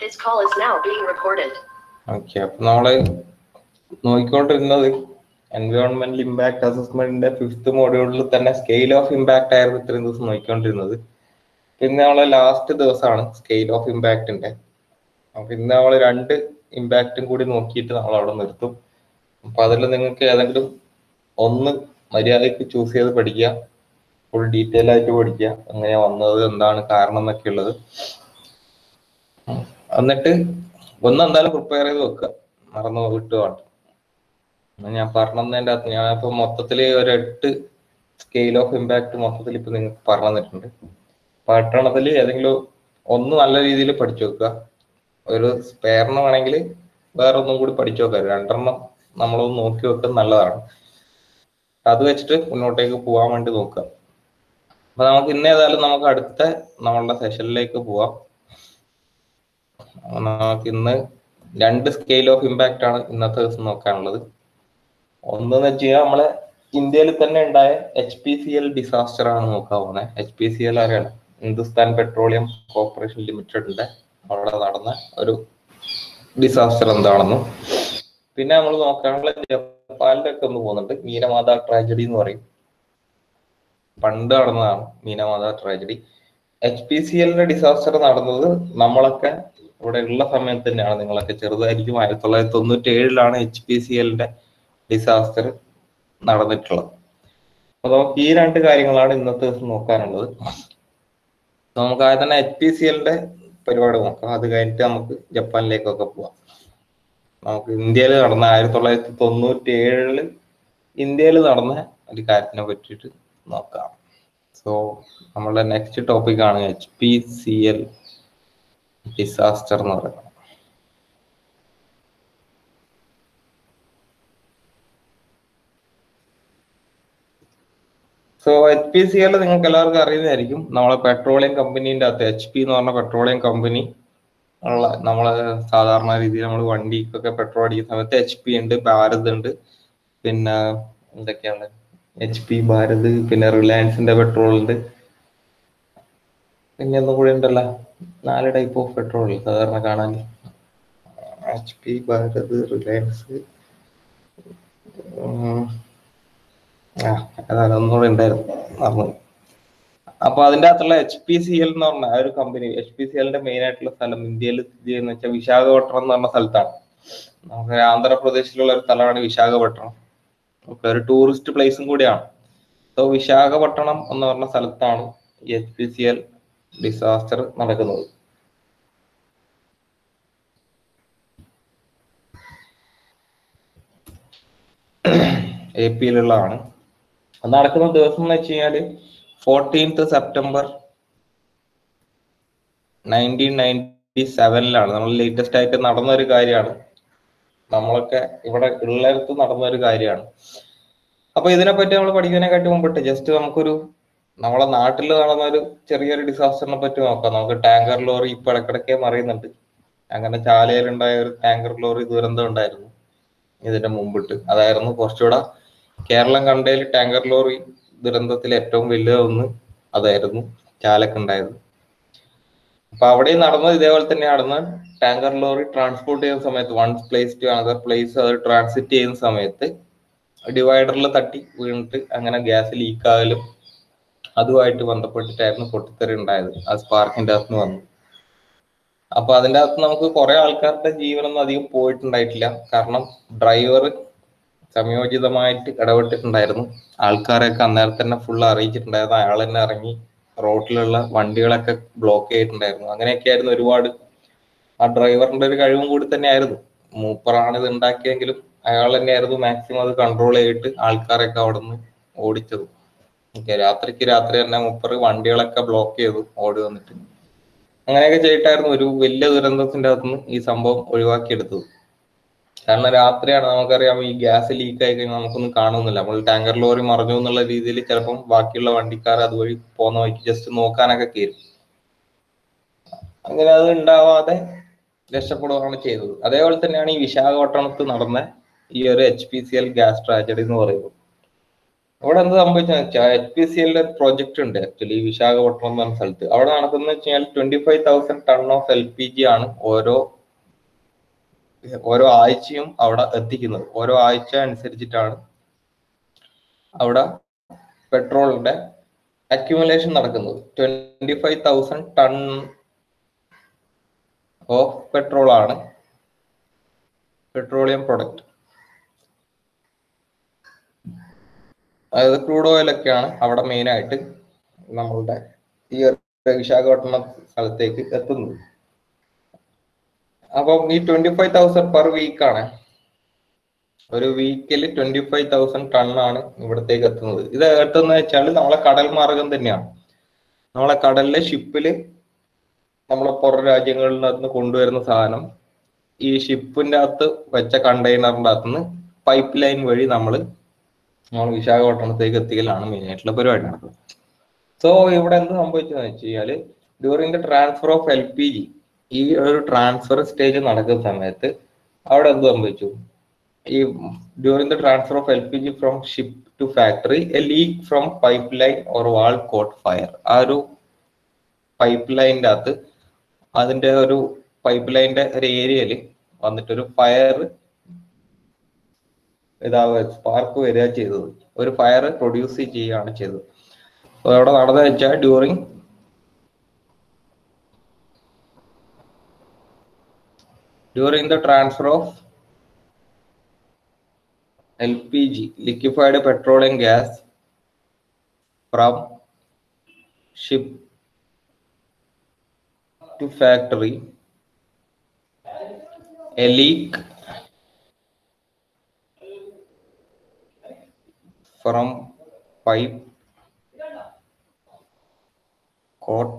This call is now being recorded. Okay അപ്പൊ നമ്മള് നോക്കിക്കൊണ്ടിരുന്നത് എൻവയോൺമെന്റൽ impact അസസ്മെന്റിന്റെ fifth മോഡ്യൂളിൽ തന്നെ സ്കെയിൽ ഓഫ് ഇമ്പാക്ട് ആയിരുന്നു ഇത്രയും ദിവസം നോക്കിക്കൊണ്ടിരുന്നത് പിന്നെ നമ്മളെ ലാസ്റ്റ് ദിവസമാണ് സ്കെയിൽ ഓഫ് ഇമ്പാക്റ്റിന്റെ അപ്പൊ ഇന്ന് നമ്മൾ രണ്ട് ഇമ്പാക്റ്റും കൂടി നോക്കിയിട്ട് നമ്മൾ അവിടെ നിർത്തും അപ്പൊ അതിൽ നിങ്ങൾക്ക് ഏതെങ്കിലും ഒന്ന് മര്യാദയ്ക്ക് ചൂസ് ചെയ്ത് പഠിക്കുക ഫുൾ ഡീറ്റെയിൽ ആയിട്ട് പഠിക്കുക എങ്ങനെയാ വന്നത് എന്താണ് കാരണം എന്നൊക്കെ ഉള്ളത് എന്നിട്ട് ഒന്ന് എന്തായാലും പ്രിപ്പയർ ചെയ്ത് വെക്കുക മറന്നു വിട്ടു വേണ്ട ഞാൻ പറഞ്ഞതിന്റെ അകത്ത് ഞാൻ ഇപ്പൊ മൊത്തത്തില് ഒരു എട്ട് സ്കെയിൽ ഓഫ് ഇമ്പാക്ട് മൊത്തത്തിൽ ഇപ്പൊ നിങ്ങൾക്ക് പറഞ്ഞു തന്നിട്ടുണ്ട് പട്ടണത്തിൽ ഏതെങ്കിലും ഒന്ന് നല്ല രീതിയിൽ പഠിച്ചു വെക്കുക ഒരു സ്പെയറിന് വേണമെങ്കിൽ വേറെ ഒന്നും കൂടി പഠിച്ചു വെക്കുക രണ്ടെണ്ണം നമ്മളൊന്ന് നോക്കി വെക്കുന്നത് നല്ലതാണ് അത് വെച്ചിട്ട് മുന്നോട്ടേക്ക് പോകാൻ വേണ്ടി നോക്കുക അപ്പൊ നമുക്ക് ഇന്ന് ഏതായാലും നമുക്ക് അടുത്ത നമ്മളുടെ സെഷനിലേക്ക് പോവാം അപ്പൊ നമുക്ക് ഇന്ന് രണ്ട് സ്കെയിൽ ഓഫ് ഇമ്പാക്റ്റ് ആണ് ഇന്നത്തെ ദിവസം നോക്കാനുള്ളത് ഒന്നെന്ന് വെച്ച് കഴിഞ്ഞാൽ നമ്മളെ ഇന്ത്യയിൽ തന്നെ ഉണ്ടായ H P C L disaster ആണ് നോക്കാൻ പോകുന്നത് എച്ച് പി സി എൽ അറിയണം ഹിന്ദുസ്ഥാൻ പെട്രോളിയം കോർപ്പറേഷൻ ലിമിറ്റഡിന്റെ അവിടെ നടന്ന ഒരു ഡിസാസ്റ്റർ എന്താണെന്നും പിന്നെ നമ്മൾ നോക്കാനുള്ള ജപ്പാനിന്റെ ഒക്കെ ഒന്ന് പോകുന്നുണ്ട് മീനമാത ട്രാജഡി എന്ന് പറയും പണ്ട് നടന്നതാണ് Minamata tragedy H P C എല്ലിന്റെ ഡിസാസ്റ്റർ നടന്നത് നമ്മളൊക്കെ ഇവിടെ ഉള്ള സമയത്ത് തന്നെയാണ് നിങ്ങളൊക്കെ ചെറുതായിരിക്കും ആയിരത്തി തൊള്ളായിരത്തി തൊണ്ണൂറ്റി ഏഴിലാണ് എച്ച് പി സി എല്ലിന്റെ ഡിസാസ്റ്റർ നടന്നിട്ടുള്ളത് അപ്പൊ നമുക്ക് ഈ രണ്ട് കാര്യങ്ങളാണ് ഇന്നത്തെ ദിവസം നോക്കാനുള്ളത് നമുക്ക് ആദ്യം തന്നെ എച്ച് പി സി എല്ലിന്റെ പരിപാടി നോക്കാം അത് കഴിഞ്ഞിട്ട് നമുക്ക് ജപ്പാനിലേക്കൊക്കെ പോവാം നമുക്ക് ഇന്ത്യയിൽ നടന്ന ആയിരത്തി തൊള്ളായിരത്തി തൊണ്ണൂറ്റി ഏഴില് ഇന്ത്യയിൽ നടന്ന ഒരു കാര്യത്തിനെ പറ്റിയിട്ട് നോക്കാം സോ നമ്മളുടെ നെക്സ്റ്റ് ടോപ്പിക് ആണ് H P C L disaster എന്ന് പറയുന്നത് so H P C L നിങ്ങൾക്ക് എല്ലാവർക്കും അറിയുന്നതായിരിക്കും നമ്മളെ പെട്രോളിയം കമ്പനീന്റെ അകത്ത് എച്ച് പി എന്ന് പറഞ്ഞ പെട്രോളിയം കമ്പനി ഉള്ള നമ്മളെ സാധാരണ രീതിയിൽ നമ്മൾ വണ്ടിക്കൊക്കെ പെട്രോൾ അടിക്കുന്ന സമയത്ത് എച്ച് പി ഉണ്ട് ഭാരത് ഉണ്ട് പിന്നെ എന്തൊക്കെയാണ് എച്ച് പി ഭാരത് പിന്നെ റിലയൻസിന്റെ പെട്രോൾ ഉണ്ട് പിന്നെ ഒന്നും കൂടി ഉണ്ടല്ലോ നാല് ടൈപ്പ് ഓഫ് പെട്രോൾ സാധാരണ കാണാൻ എച്ച് പി ഭാരത് റിലയൻസ് ആ അതാണ് ഒന്നുകൂടെ ഉണ്ടായിരുന്നു മറന്നു അപ്പൊ അതിന്റെ അകത്തുള്ള എച്ച് പി സി എൽ എന്ന് പറഞ്ഞ ആ ഒരു കമ്പനി എച്ച് പി സി എല്ലിന്റെ മെയിൻ ആയിട്ടുള്ള സ്ഥലം ഇന്ത്യയിൽ സ്ഥിതി ചെയ്യുന്ന വെച്ചാൽ വിശാഖപട്ടണം എന്ന് പറഞ്ഞ സ്ഥലത്താണ് നമുക്ക് ആന്ധ്രാപ്രദേശിലുള്ള ഒരു സ്ഥലമാണ് വിശാഖപട്ടണം ഒക്കെ ഒരു ടൂറിസ്റ്റ് പ്ലേസും കൂടിയാണ് സോ വിശാഖപട്ടണം എന്ന് പറഞ്ഞ സ്ഥലത്താണ് ഈ H P C L disaster നടക്കുന്നത് എ പിയിലുള്ളതാണ് അത് നടക്കുന്ന ദിവസം എന്ന് വെച്ച് കഴിഞ്ഞാല് ഫോർട്ടീൻത്ത് സെപ്റ്റംബർ നയൻറ്റീൻ നയൻറ്റി സെവനിലാണ് നമ്മൾ ലേറ്റസ്റ്റ് ആയിട്ട് നടന്ന ഒരു കാര്യമാണ് നമ്മളൊക്കെ ഇവിടെ ഉള്ളിടത്ത് നടന്ന ഒരു കാര്യമാണ് അപ്പൊ ഇതിനെപ്പറ്റി നമ്മൾ പഠിക്കുന്നതിനെക്കാട്ടി മുമ്പിട്ട് ജസ്റ്റ് നമുക്കൊരു നമ്മളെ നാട്ടിൽ നടന്ന ഒരു ചെറിയൊരു ഡിസാസ്റ്ററിനെ പറ്റി നോക്കാം നമുക്ക് ടാങ്കർ ലോറി ഇപ്പൊ ഇടക്കിടക്കെ മറിയുന്നുണ്ട് അങ്ങനെ ചാലയിലുണ്ടായ ഒരു ടാങ്കർ ലോറി ദുരന്തം ഉണ്ടായിരുന്നു ഇതിന്റെ മുമ്പിട്ട് അതായിരുന്നു കുറച്ചുകൂടെ കേരളം കണ്ടതിൽ ടാങ്കർ ലോറി ദുരന്തത്തിൽ ഏറ്റവും വലിയ ഒന്ന് അതായിരുന്നു ചാലക്കുണ്ടായത് അപ്പൊ അവിടെ നടന്നത് ഇതേപോലെ തന്നെ നടന്ന ടാങ്കർ ലോറി ട്രാൻസ്പോർട്ട് ചെയ്യുന്ന സമയത്ത് one place to another place അത് ട്രാൻസിറ്റ് ചെയ്യുന്ന സമയത്ത് ഡിവൈഡറിൽ തട്ടി വീണിട്ട് അങ്ങനെ ഗ്യാസ് ലീക്ക് ആകലും അതുമായിട്ട് ബന്ധപ്പെട്ടിട്ടായിരുന്നു പൊട്ടിത്തെറി ഉണ്ടായത് ആ സ്പാർക്കിന്റെ അകത്ത് നിന്ന് വന്നു അപ്പൊ അതിന്റെ അകത്ത് നമുക്ക് കുറെ ആൾക്കാരുടെ ജീവനൊന്നും അധികം പോയിട്ടുണ്ടായിട്ടില്ല കാരണം ഡ്രൈവർ സംയോജിതമായിട്ട് ഇടപെട്ടിട്ടുണ്ടായിരുന്നു ആൾക്കാരെയൊക്കെ അന്നേരം തന്നെ ഫുൾ അറിയിച്ചിട്ടുണ്ടായിരുന്നു അയാൾ തന്നെ ഇറങ്ങി റോഡിലുള്ള വണ്ടികളൊക്കെ ബ്ലോക്ക് ചെയ്തിട്ടുണ്ടായിരുന്നു അങ്ങനെയൊക്കെയായിരുന്നു ഒരുപാട് ആ ഡ്രൈവറിന്റെ ഒരു കഴിവും കൂടി തന്നെയായിരുന്നു മൂപ്പറാണ് ഇത് ഉണ്ടാക്കിയെങ്കിലും അയാൾ തന്നെയായിരുന്നു മാക്സിമം അത് കൺട്രോൾ ചെയ്തിട്ട് ആൾക്കാരൊക്കെ അവിടെ നിന്ന് ഓടിച്ചത് ഓക്കെ രാത്രിക്ക് രാത്രി തന്നെ മൂപ്പറ് വണ്ടികളൊക്കെ ബ്ലോക്ക് ചെയ്തു ഓടി വന്നിട്ട് അങ്ങനെയൊക്കെ ചെയ്തിട്ടായിരുന്നു ഒരു വലിയ ദുരന്തത്തിന്റെ അകത്തുനിന്ന് ഈ സംഭവം ഒഴിവാക്കിയെടുത്തത് കാരണം രാത്രിയാണ് നമുക്കറിയാം ഈ ഗ്യാസ് ലീക്ക് ആയി കഴിഞ്ഞാൽ നമുക്കൊന്നും കാണുന്നില്ല നമ്മൾ ടാങ്കർ ലോറി മറിഞ്ഞു എന്നുള്ള രീതിയിൽ ചിലപ്പം ബാക്കിയുള്ള വണ്ടിക്കാർ അതുവഴി പോകുന്ന വഴിക്ക് ജസ്റ്റ് നോക്കാനൊക്കെ കയറും അങ്ങനെ അത് ഉണ്ടാവാതെ രക്ഷപ്പെടുകയാണ് ചെയ്തത് അതേപോലെ തന്നെയാണ് ഈ വിശാഖപട്ടണത്ത് നടന്ന ഈ ഒരു H P C L gas tragedy എന്ന് പറയുന്നത് ഇവിടെ എന്ത് സംഭവിച്ചെന്ന് വെച്ചാൽ എച്ച് പി സി എല്ലിന്റെ പ്രോജക്റ്റ് ഉണ്ട് ആക്ച്വലി വിശാഖപട്ടണം എന്ന് പറഞ്ഞ സ്ഥലത്ത് അവിടെ നടക്കുന്ന വെച്ചാൽ twenty five thousand ton of L P G ആണ് ഓരോ ഓരോ ആഴ്ചയും അവിടെ എത്തിക്കുന്നത് ഓരോ ആഴ്ച അനുസരിച്ചിട്ടാണ് അവിടെ പെട്രോളിന്റെ അക്യുമുലേഷൻ നടക്കുന്നത് twenty five thousand ton of petrol ആണ് പെട്രോളിയം പ്രൊഡക്റ്റ് അതായത് ക്രൂഡ് ഓയിൽ ഒക്കെയാണ് അവിടെ മെയിൻ ആയിട്ട് നമ്മളുടെ ഈ ഒരു വിശാഖപട്ടണം സ്ഥലത്തേക്ക് എത്തുന്നത് അപ്പം ഈ twenty five thousand per week ആണ് ഒരു വീക്കിൽ ട്വന്റി ഫൈവ് തൗസൻഡ് ടൺ ആണ് ഇവിടത്തേക്ക് എത്തുന്നത് ഇത് എത്തുന്നത് വെച്ചാൽ നമ്മളെ കടൽ മാർഗം തന്നെയാണ് നമ്മളെ കടലിലെ ഷിപ്പില് നമ്മളെ പുറം രാജ്യങ്ങളിൽ നിന്ന് കൊണ്ടുവരുന്ന സാധനം ഈ ഷിപ്പിന്റെ അകത്ത് വെച്ച കണ്ടെയ്നറിന്റെ അകത്ത് നിന്ന് പൈപ്പ് ലൈൻ വഴി നമ്മൾ നമ്മൾ വിശാഖപട്ടണത്തേക്ക് എത്തിക്കലാണ് മെയിൻ ആയിട്ടുള്ള പരിപാടി നടക്കുന്നത് സോ ഇവിടെ എന്ത് സംഭവിച്ചതെന്ന് വെച്ച് കഴിഞ്ഞാല് during the transfer of L P G ഈ ഒരു ട്രാൻസ്ഫർ സ്റ്റേജ് നടക്കുന്ന സമയത്ത് അവിടെ എന്ത് സംഭവിച്ചു ഈ during the transfer of L P G from ship to factory a leak from pipeline or wall caught fire ആ ഒരു പൈപ്പ് ലൈനിന്റെ അകത്ത് അതിന്റെ ഒരു പൈപ്പ് ലൈനിന്റെ ഒരു ഏരിയയിൽ വന്നിട്ടൊരു ഫയർ ഇതാവുക സ്പാർക്ക് വരിക ചെയ്തത് ഒരു ഫയർ പ്രൊഡ്യൂസ് ചെയ്യുകയാണ് ചെയ്തത് അപ്പൊ അവിടെ നടന്നത് വെച്ചാൽ during during the transfer of LPG, liquefied petroleum gas, from ship to factory, a leak from pipe caught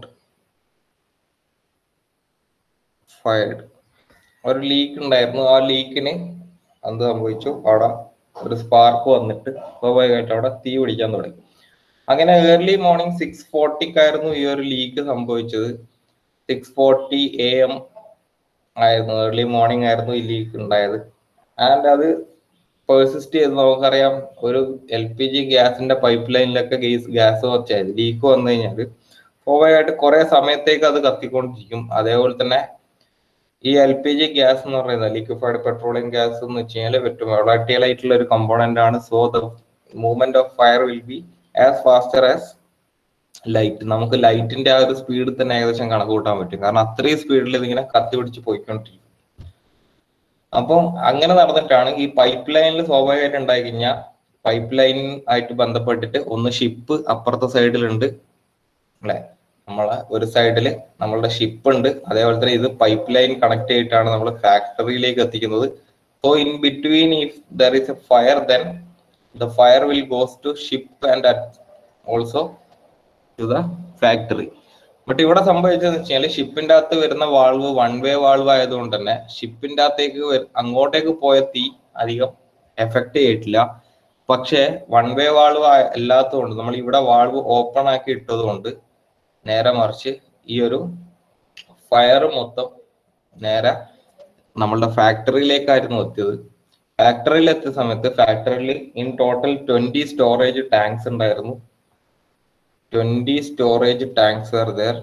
fired ഒരു ലീക്ക് ഉണ്ടായിരുന്നു ആ ലീക്കിന് എന്ത് സംഭവിച്ചു അവിടെ ഒരു സ്പാർക്ക് വന്നിട്ട് സ്വാഭാവികമായിട്ട് അവിടെ തീ പിടിക്കാൻ തുടങ്ങി അങ്ങനെ ഏർലി മോർണിംഗ് സിക്സ് ഫോർട്ടിക്കായിരുന്നു ഈ ഒരു ലീക്ക് സംഭവിച്ചത് സിക്സ് ഫോർട്ടി എ എം ആയിരുന്നു ഏർലി മോർണിംഗ് ആയിരുന്നു ഈ ലീക്ക് ഉണ്ടായത് ആൻഡ് അത് പേഴ്സിസ്റ്റ് ചെയ്ത് നമുക്കറിയാം ഒരു എൽ പി ജി ഗ്യാസിന്റെ പൈപ്പ് ലൈനിലൊക്കെ ഗ്യാസ് ഗ്യാസ് വെച്ചായത് ലീക്ക് വന്നു കഴിഞ്ഞാൽ സ്വാഭാവികമായിട്ട് കുറെ സമയത്തേക്ക് അത് കത്തിക്കൊണ്ടിരിക്കും അതേപോലെ തന്നെ ഈ എൽ പി ജി ഗ്യാസ് എന്ന് പറയുന്നത് ലിക്വിഫൈഡ് പെട്രോളിയം ഗ്യാസ് എന്ന് വെച്ച് കഴിഞ്ഞാൽ ഏറ്റവും വോളറ്റൈൽ ആയിട്ടുള്ള ഒരു കമ്പോണന്റ് ആണ് so the movement of fire will be as faster as light നമുക്ക് ലൈറ്റിന്റെ ആ ഒരു സ്പീഡിൽ തന്നെ ഏകദേശം കണക്ക് കൂട്ടാൻ പറ്റും കാരണം അത്രയും സ്പീഡിൽ ഇതിങ്ങനെ കത്തി പിടിച്ച് പോയിക്കൊണ്ടിരിക്കും അപ്പം അങ്ങനെ നടന്നിട്ടാണ് ഈ പൈപ്പ് ലൈനിൽ സ്വാഭാവികമായിട്ട് ഉണ്ടായി കഴിഞ്ഞാൽ പൈപ്പ് ലൈൻ ആയിട്ട് ബന്ധപ്പെട്ടിട്ട് ഒന്ന് ഷിപ്പ് അപ്പുറത്തെ സൈഡിലുണ്ട് അല്ലെ നമ്മളെ ഒരു സൈഡിൽ നമ്മളുടെ ഷിപ്പ് ഉണ്ട് അതേപോലെ തന്നെ ഇത് പൈപ്പ് ലൈൻ കണക്ട് ചെയ്തിട്ടാണ് നമ്മൾ ഫാക്ടറിയിലേക്ക് എത്തിക്കുന്നത് so in between if there is a fire then the fire will goes to ship and also to the factory but ഇവിടെ സംഭവിച്ചതെന്ന് വെച്ചാൽ ഷിപ്പിന്റെ അകത്ത് വരുന്ന വാൾവ് വൺ വേ വാൾവ് ആയതുകൊണ്ട് തന്നെ ഷിപ്പിന്റെ അകത്തേക്ക് വര- അങ്ങോട്ടേക്ക് പോയ തീ അധികം എഫക്ട് ചെയ്തിട്ടില്ല പക്ഷേ വൺ വേ വാൾവ് അല്ലാത്തതുകൊണ്ട് നമ്മൾ ഇവിടെ വാൾവ് ഓപ്പൺ ആക്കി ഇട്ടത് കൊണ്ട് നേരെ മറിച്ച് ഈ ഒരു ഫയർ മൊത്തം നേരെ നമ്മളുടെ ഫാക്ടറിയിലേക്കായിരുന്നു എത്തിയത് ഫാക്ടറിയിൽ എത്തിയ സമയത്ത് ഫാക്ടറിയിൽ in total twenty storage tanks ഉണ്ടായിരുന്നു twenty storage tanks are there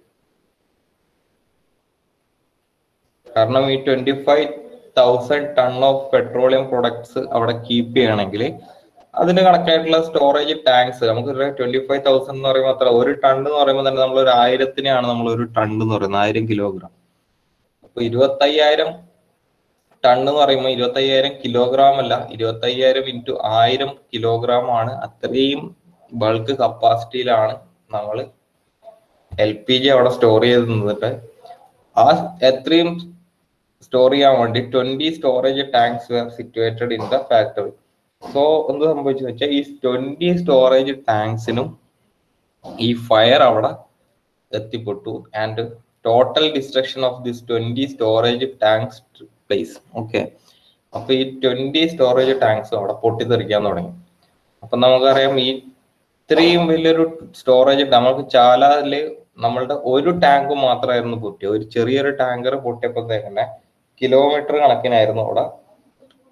കാരണം ഈ twenty five thousand ton of petroleum products അവിടെ കീപ്പ് ചെയ്യണമെങ്കിൽ അതിന് കണക്കായിട്ടുള്ള സ്റ്റോറേജ് ടാങ്ക്സ് നമുക്ക് ട്വന്റി ഫൈവ് തൗസൻഡ് എന്ന് പറയുമ്പോൾ അത്ര ഒരു ടൺ എന്ന് പറയുമ്പോൾ തന്നെ നമ്മൾ ഒരു ആയിരത്തിനെയാണ് നമ്മൾ ഒരു ടൺ എന്ന് പറയുന്നത് ആയിരം കിലോഗ്രാം അപ്പൊ ഇരുപത്തയ്യായിരം ടൺ എന്ന് പറയുമ്പോൾ ഇരുപത്തയ്യായിരം കിലോഗ്രാം അല്ല ഇരുപത്തയ്യായിരം ഇൻറ്റു ആയിരം കിലോഗ്രാം ആണ് അത്രയും ബൾക്ക് കപ്പാസിറ്റിയിലാണ് നമ്മൾ എൽ പി ജി അവിടെ സ്റ്റോർ ചെയ്ത് നിന്നിട്ട് ആ എത്രയും സ്റ്റോർ ചെയ്യാൻ വേണ്ടി twenty storage tanks where situated in the factory so എന്ത് സംഭവിച്ചു വെച്ചാൽ ഈ ട്വന്റി സ്റ്റോറേജ് ടാങ്ക്സിനും ഈ ഫയർ അവിടെ എത്തിപ്പെട്ടു and total destruction of this twenty storage tanks place okay അപ്പൊ ഈ ട്വന്റി സ്റ്റോറേജ് ടാങ്ക്സ് അവിടെ പൊട്ടിത്തെറിക്കാൻ തുടങ്ങി അപ്പൊ നമുക്കറിയാം ഈ ഇത്രയും വലിയൊരു സ്റ്റോറേജ് നമുക്ക് ചാലാല് നമ്മളുടെ ഒരു ടാങ്ക് മാത്രമായിരുന്നു പൊട്ടിയത് ഒരു ചെറിയൊരു ടാങ്കർ പൊട്ടിയപ്പോഴത്തേക്ക് തന്നെ കിലോമീറ്റർ കണക്കിനായിരുന്നു അവിടെ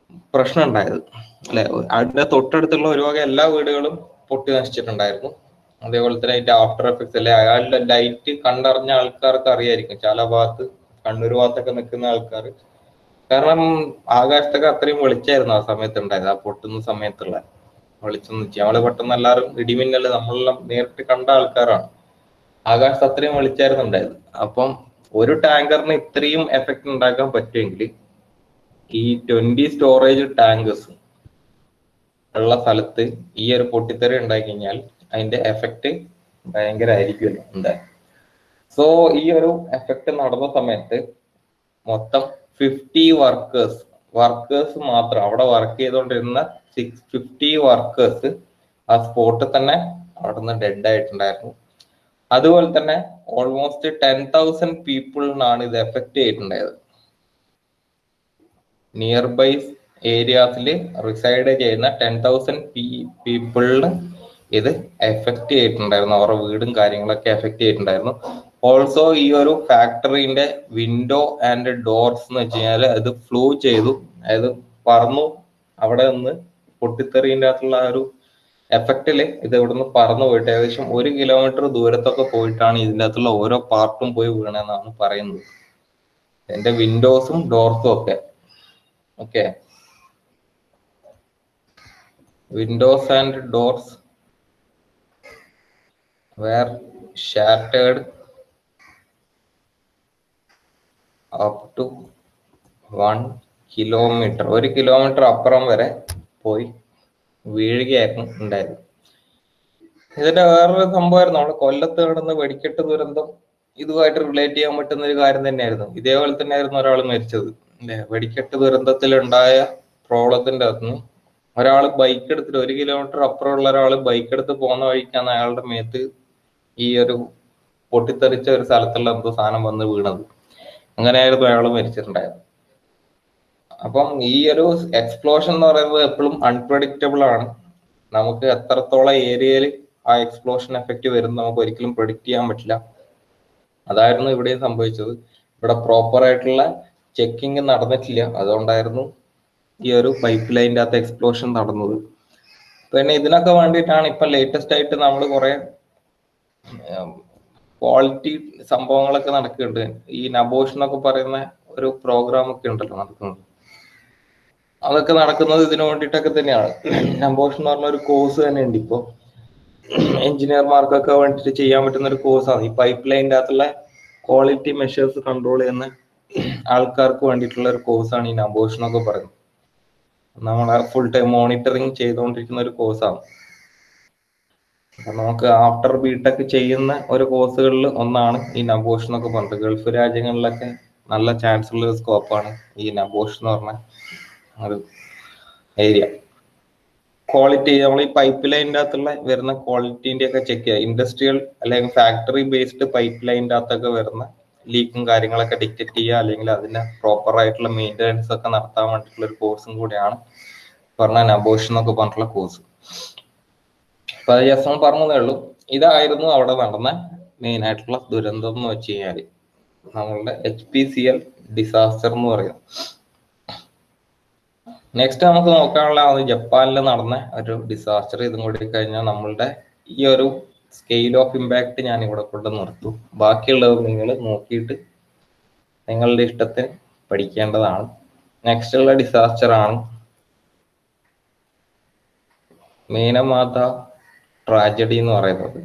പ്രശ്നം ഉണ്ടായത് അല്ലെ അതിന്റെ തൊട്ടടുത്തുള്ള ഒരു വക എല്ലാ വീടുകളും പൊട്ടി നശിച്ചിട്ടുണ്ടായിരുന്നു അതേപോലെ തന്നെ അതിന്റെ ആഫ്റ്റർ എഫക്ട്സ് അല്ലെ അയാളുടെ ലൈറ്റ് കണ്ടറിഞ്ഞ ആൾക്കാർക്ക് അറിയായിരിക്കും ചില ഭാഗത്ത് കണ്ണൂർ ഭാഗത്തൊക്കെ നിൽക്കുന്ന ആൾക്കാർ കാരണം ആകാശത്തൊക്കെ അത്രയും വെളിച്ചായിരുന്നു ആ സമയത്ത് ഉണ്ടായത് ആ പൊട്ടുന്ന സമയത്തുള്ള വെളിച്ചം എന്ന് വെച്ചാൽ നമ്മള് പെട്ടെന്ന് എല്ലാവരും ഇടിമിന്നല് നമ്മളെല്ലാം നേരിട്ട് കണ്ട ആൾക്കാരാണ് ആകാശത്ത് അത്രയും വെളിച്ചായിരുന്നു ഉണ്ടായത് അപ്പം ഒരു ടാങ്കറിന് ഇത്രയും എഫക്റ്റ് ഉണ്ടാക്കാൻ പറ്റുമെങ്കിൽ ഈ ട്വന്റി സ്റ്റോറേജ് ടാങ്കേഴ്സ് ഉള്ള സ്ഥലത്ത് ഈ ഒരു പൊട്ടിത്തെറി ഉണ്ടായി കഴിഞ്ഞാൽ അതിന്റെ എഫക്റ്റ് ഭയങ്കരമായിരിക്കുമല്ലോ എന്തായാലും സോ ഈ ഒരു എഫക്റ്റ് നടന്ന സമയത്ത് മൊത്തം ഫിഫ്റ്റി വർക്കേഴ്സ് വർക്കേഴ്സ് മാത്രം അവിടെ വർക്ക് ചെയ്തുകൊണ്ടിരുന്ന സിക്സ് ഫിഫ്റ്റി വർക്കേഴ്സ് ആ സ്പോട്ടിൽ തന്നെ അവിടെ നിന്ന് ഡെഡ് ആയിട്ടുണ്ടായിരുന്നു അതുപോലെ തന്നെ ഓൾമോസ്റ്റ് ടെൻ തൗസൻഡ് പീപ്പിളിനാണ് ഇത് എഫക്ട് ചെയ്തിട്ടുണ്ടായത് നിയർ ബൈ ഏരിയാസിൽ റിസൈഡ് ചെയ്യുന്ന ടെൻ തൗസൻഡ് പീപ്പിളിന് ഇത് എഫക്ട് ചെയ്തിട്ടുണ്ടായിരുന്നു അവരുടെ വീടും കാര്യങ്ങളൊക്കെ എഫക്ട് ചെയ്തിട്ടുണ്ടായിരുന്നു ഓൾസോ ഈ ഒരു ഫാക്ടറിന്റെ വിൻഡോ ആൻഡ് ഡോർസ് എന്ന് വെച്ച് കഴിഞ്ഞാൽ അത് ഫ്ലൂ ചെയ്തു അതായത് പറന്നു അവിടെ നിന്ന് പൊട്ടിത്തെറിന്റെ അകത്തുള്ള ആ ഒരു എഫക്റ്റില് ഇത് ഇവിടുന്ന് പറന്നു പോയിട്ട് ഏകദേശം ഒരു കിലോമീറ്റർ ദൂരത്തൊക്കെ പോയിട്ടാണ് ഇതിൻ്റെ അകത്തുള്ള ഓരോ പാർട്ടും പോയി വീണെന്നാണ് പറയുന്നത് എന്റെ വിൻഡോസും ഡോർസും ഒക്കെ okay windows and doors were shattered up to one kilometre ഒരു കിലോമീറ്റർ അപ്പുറം വരെ പോയി വീഴുകയായിരുന്നു ഉണ്ടായത് ഇതിന്റെ വേറൊരു സംഭവമായിരുന്നു നമ്മള് കൊല്ലത്ത് കിടന്ന് വെടിക്കെട്ട് ദുരന്തം ഇതുമായിട്ട് റിലേറ്റ് ചെയ്യാൻ പറ്റുന്ന ഒരു കാര്യം തന്നെയായിരുന്നു ഇതേപോലെ തന്നെയായിരുന്നു ഒരാൾ മരിച്ചത് അല്ലെ വെടിക്കെട്ട് ദുരന്തത്തിൽ ഉണ്ടായ പ്രോബ്ലത്തിന്റെ അകത്തുനിന്ന് ഒരാൾ ബൈക്ക് എടുത്തിട്ട് ഒരു കിലോമീറ്റർ അപ്പുറമുള്ള ഒരാൾ ബൈക്ക് എടുത്ത് പോകുന്ന വഴിക്കാണ് അയാളുടെ മേത്ത് ഈ ഒരു പൊട്ടിത്തെറിച്ച ഒരു സ്ഥലത്തുള്ള എന്തോ സാധനം വന്ന് വീണത് അങ്ങനെയായിരുന്നു അയാൾ മരിച്ചിട്ടുണ്ടായത് അപ്പം ഈ ഒരു എക്സ്പ്ലോഷൻ എന്ന് പറയുന്നത് എപ്പോഴും അൺപ്രഡിക്റ്റബിൾ ആണ് നമുക്ക് എത്രത്തോളം ഏരിയയിൽ ആ എക്സ്പ്ലോഷൻ എഫക്റ്റ് വരും നമുക്ക് ഒരിക്കലും പ്രഡിക്റ്റ് ചെയ്യാൻ പറ്റില്ല അതായിരുന്നു ഇവിടെയും സംഭവിച്ചത് ഇവിടെ പ്രോപ്പർ ആയിട്ടുള്ള ചെക്കിങ് നടന്നിട്ടില്ല അതുകൊണ്ടായിരുന്നു ഈ ഒരു പൈപ്പ് ലൈനിന്റെ അകത്ത് എക്സ്പ്ലോഷൻ നടന്നത് പിന്നെ ഇതിനൊക്കെ വേണ്ടിയിട്ടാണ് ഇപ്പൊ ലേറ്റസ്റ്റ് ആയിട്ട് നമ്മൾ കുറെ ക്വാളിറ്റി സംഭവങ്ങളൊക്കെ നടക്കുന്നുണ്ട് ഈ നബോഷ് എന്നൊക്കെ പറയുന്ന ഒരു പ്രോഗ്രാം ഒക്കെ ഉണ്ടല്ലോ നടക്കുന്നത് അതൊക്കെ നടക്കുന്നത് ഇതിനു വേണ്ടിയിട്ടൊക്കെ തന്നെയാണ് നബോഷ് എന്ന് പറഞ്ഞ ഒരു കോഴ്സ് തന്നെ ഉണ്ട് ഇപ്പോ എഞ്ചിനീയർമാർക്കൊക്കെ വേണ്ടിയിട്ട് ചെയ്യാൻ പറ്റുന്ന ഒരു കോഴ്സാണ് ഈ പൈപ്പ് ലൈനിന്റെ അകത്തുള്ള ക്വാളിറ്റി മെഷേഴ്സ് കൺട്രോൾ ചെയ്യുന്ന ആൾക്കാർക്ക് വേണ്ടിയിട്ടുള്ള ഒരു കോഴ്സാണ് ഈ നബോഷ് എന്നൊക്കെ പറയുന്നത് നമ്മളെ ഫുൾ ടൈം മോണിറ്ററിങ് ചെയ്തുകൊണ്ടിരിക്കുന്ന ഒരു കോഴ്സാണ് അപ്പൊ നമുക്ക് ആഫ്റ്റർ ബിടെക് ചെയ്യുന്ന ഒരു കോഴ്സുകളിൽ ഒന്നാണ് ഈ നബോഷ് എന്നൊക്കെ പറഞ്ഞത് ഗൾഫ് രാജ്യങ്ങളിലൊക്കെ നല്ല ചാൻസ് ഉള്ള ഒരു സ്കോപ്പാണ് ഈ നബോഷ് എന്ന് പറഞ്ഞ ഒരു ഏരിയ ക്വാളിറ്റി നമ്മൾ ഈ പൈപ്പ് ലൈനിന്റെ അകത്തുള്ള വരുന്ന ക്വാളിറ്റിന്റെ ഒക്കെ ചെക്ക് ചെയ്യുക ഇൻഡസ്ട്രിയൽ അല്ലെങ്കിൽ ഫാക്ടറി ബേസ്ഡ് പൈപ്പ് ലൈനിന്റെ അകത്തൊക്കെ വരുന്ന ലീക്കും കാര്യങ്ങളൊക്കെ ഡിറ്റക്ട് ചെയ്യുക അല്ലെങ്കിൽ അതിന്റെ പ്രോപ്പർ ആയിട്ടുള്ള മെയിൻ്റനൻസ് ഒക്കെ നടത്താൻ വേണ്ടിയിട്ടുള്ള ഒരു കോഴ്സും കൂടിയാണ് പറഞ്ഞ നബോഷ് എന്നൊക്കെ പറഞ്ഞിട്ടുള്ള കോഴ്സ് അപ്പൊ അത് ജസ്റ്റ് ഒന്ന് പറഞ്ഞതേ ഉള്ളൂ ഇതായിരുന്നു അവിടെ നടന്ന മെയിൻ ആയിട്ടുള്ള ദുരന്തം എന്ന് വെച്ച് കഴിഞ്ഞാൽ നമ്മളുടെ H P C L disaster എന്ന് പറയുന്നത് നെക്സ്റ്റ് നമുക്ക് നോക്കാനുള്ള അത് ജപ്പാനിൽ നടന്ന ഒരു ഡിസാസ്റ്റർ ഇതും കൂടി കഴിഞ്ഞാൽ നമ്മളുടെ ഈ ഒരു സ്കെയിൽ ഓഫ് ഇമ്പാക്ട് ഞാൻ ഇവിടെ കൊണ്ട് നിർത്തും ബാക്കിയുള്ളത് നിങ്ങൾ നോക്കിയിട്ട് നിങ്ങളുടെ ഇഷ്ടത്തിന് പഠിക്കേണ്ടതാണ് നെക്സ്റ്റ് ഉള്ള ഡിസാസ്റ്റർ ആണ് മീനമാത ട്രാജഡി എന്ന് പറയുന്നത്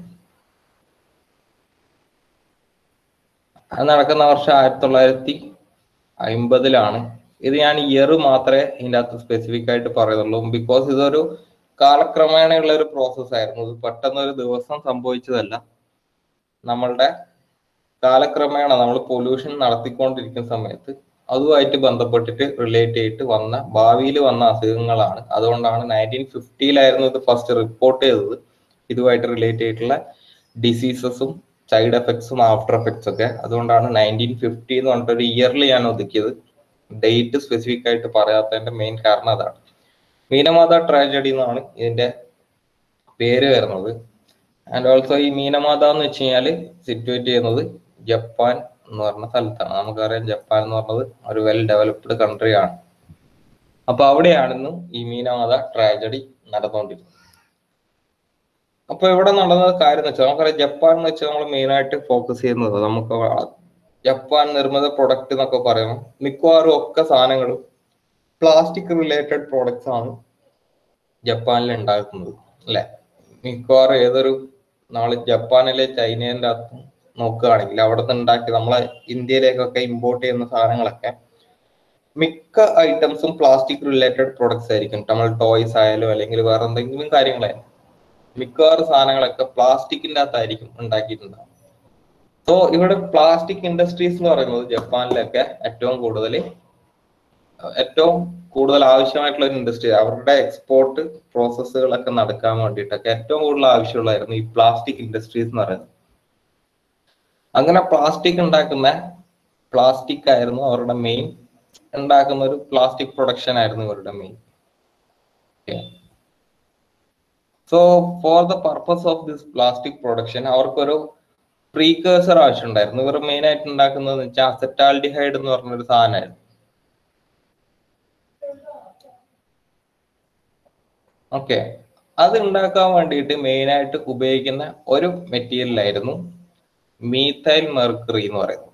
അത് നടക്കുന്ന വർഷം ആയിരത്തി തൊള്ളായിരത്തി അമ്പതിലാണ് ഇത് ഞാൻ ഇയർ മാത്രമേ ഇതിൻ്റെ അകത്ത് സ്പെസിഫിക് ആയിട്ട് പറയുന്നുള്ളൂ ബിക്കോസ് ഇതൊരു കാലക്രമേണയുള്ള ഒരു പ്രോസസ് ആയിരുന്നു ഇത് പെട്ടെന്ന് ഒരു ദിവസം സംഭവിച്ചതല്ല നമ്മളുടെ കാലക്രമേണ നമ്മൾ പൊല്യൂഷൻ നടത്തിക്കൊണ്ടിരിക്കുന്ന സമയത്ത് അതുമായിട്ട് ബന്ധപ്പെട്ടിട്ട് റിലേറ്റ് ചെയ്തിട്ട് വന്ന ഭാവിയിൽ വന്ന അസുഖങ്ങളാണ് അതുകൊണ്ടാണ് നയൻറ്റീൻ ഫിഫ്റ്റിയിലായിരുന്നു ഇത് ഫസ്റ്റ് റിപ്പോർട്ട് ചെയ്തത് ഇതുമായിട്ട് റിലേറ്റ് ചെയ്തിട്ടുള്ള ഡിസീസസും സൈഡ് എഫക്ട്സും ആഫ്റ്റർ എഫക്ട്സ് ഒക്കെ അതുകൊണ്ടാണ് നയൻറ്റീൻ ഫിഫ്റ്റി എന്ന് പറഞ്ഞിട്ട് ഒരു ഇയറിൽ ഞാൻ ഒതുക്കിയത് ഡേറ്റ് സ്പെസിഫിക് ആയിട്ട് പറയാത്തതിന്റെ മെയിൻ കാരണം അതാണ് മീനമാത ട്രാജഡി എന്നാണ് ഇതിന്റെ പേര് വരുന്നത് ആൻഡ് ഓൾസോ ഈ മീനമാത എന്ന് വെച്ച് കഴിഞ്ഞാൽ സിറ്റുവേറ്റ് ചെയ്യുന്നത് ജപ്പാൻ എന്ന് പറഞ്ഞ സ്ഥലത്താണ് നമുക്കറിയാം ജപ്പാൻ എന്ന് പറഞ്ഞത് ഒരു വെൽ ഡെവലപ്ഡ് കൺട്രി ആണ് അപ്പൊ അവിടെയാണെന്ന് ഈ മീനമാത ട്രാജഡി നടന്നുകൊണ്ടിരുന്നത് അപ്പൊ ഇവിടെ നടന്ന കാര്യം എന്ന് വെച്ചാൽ നമുക്കറിയാം ജപ്പാൻ എന്ന് വെച്ചാൽ നമ്മൾ മെയിൻ ആയിട്ട് ഫോക്കസ് ചെയ്യുന്നത് നമുക്ക് വ- ജപ്പാൻ നിർമ്മിത പ്രൊഡക്റ്റ് എന്നൊക്കെ പറയുമ്പോൾ മിക്കവാറും ഒക്കെ സാധനങ്ങളും പ്ലാസ്റ്റിക് റിലേറ്റഡ് പ്രോഡക്ട്സ് ആണ് ജപ്പാനിൽ ഉണ്ടാക്കുന്നത് അല്ലെ മിക്കവാറും ഏതൊരു നമ്മൾ ജപ്പാനിലെ ചൈനേന്റെ അകത്ത് നോക്കുകയാണെങ്കിൽ അവിടെ നിന്ന് ഉണ്ടാക്കി നമ്മളെ ഇന്ത്യയിലേക്കൊക്കെ ഇമ്പോർട്ട് ചെയ്യുന്ന സാധനങ്ങളൊക്കെ മിക്ക ഐറ്റംസും പ്ലാസ്റ്റിക് റിലേറ്റഡ് പ്രോഡക്ട്സ് ആയിരിക്കും നമ്മൾ ടോയ്സ് ആയാലും അല്ലെങ്കിൽ വേറെ എന്തെങ്കിലും കാര്യങ്ങളായാലും മിക്കവാറും സാധനങ്ങളൊക്കെ പ്ലാസ്റ്റിക്കിന്റെ അകത്തായിരിക്കും ഉണ്ടാക്കിയിട്ടുണ്ടാവും സോ ഇവിടെ പ്ലാസ്റ്റിക് ഇൻഡസ്ട്രീസ് എന്ന് പറയുന്നത് ജപ്പാനിലൊക്കെ ഏറ്റവും കൂടുതൽ ഏറ്റവും കൂടുതൽ ആവശ്യമായിട്ടുള്ള ഒരു ഇൻഡസ്ട്രി അവരുടെ എക്സ്പോർട്ട് പ്രോസസ്സുകളൊക്കെ നടക്കാൻ വേണ്ടിയിട്ടൊക്കെ ഏറ്റവും കൂടുതൽ ആവശ്യമുള്ളതായിരുന്നു ഈ പ്ലാസ്റ്റിക് ഇൻഡസ്ട്രീസ് എന്ന് പറയുന്നത് അങ്ങനെ പ്ലാസ്റ്റിക് ഉണ്ടാക്കുന്ന പ്ലാസ്റ്റിക് ആയിരുന്നു അവരുടെ മെയിൻ ഉണ്ടാക്കുന്ന ഒരു പ്ലാസ്റ്റിക് പ്രൊഡക്ഷൻ ആയിരുന്നു ഇവരുടെ main so for the purpose of this plastic production അവർക്കൊരു പ്രീകേഴ്സർ ആവശ്യമുണ്ടായിരുന്നു ഇവർ മെയിൻ ആയിട്ട് ഉണ്ടാക്കുന്നത് വെച്ചാൽ അസറ്റാൽഡിഹൈഡ് എന്ന് പറഞ്ഞൊരു സാധനമായിരുന്നു ഓക്കെ അത് ഉണ്ടാക്കാൻ വേണ്ടിയിട്ട് മെയിൻ ആയിട്ട് ഉപയോഗിക്കുന്ന ഒരു മെറ്റീരിയൽ ആയിരുന്നു മീഥൈൽ മെർക്കറി എന്ന് പറയുന്നത്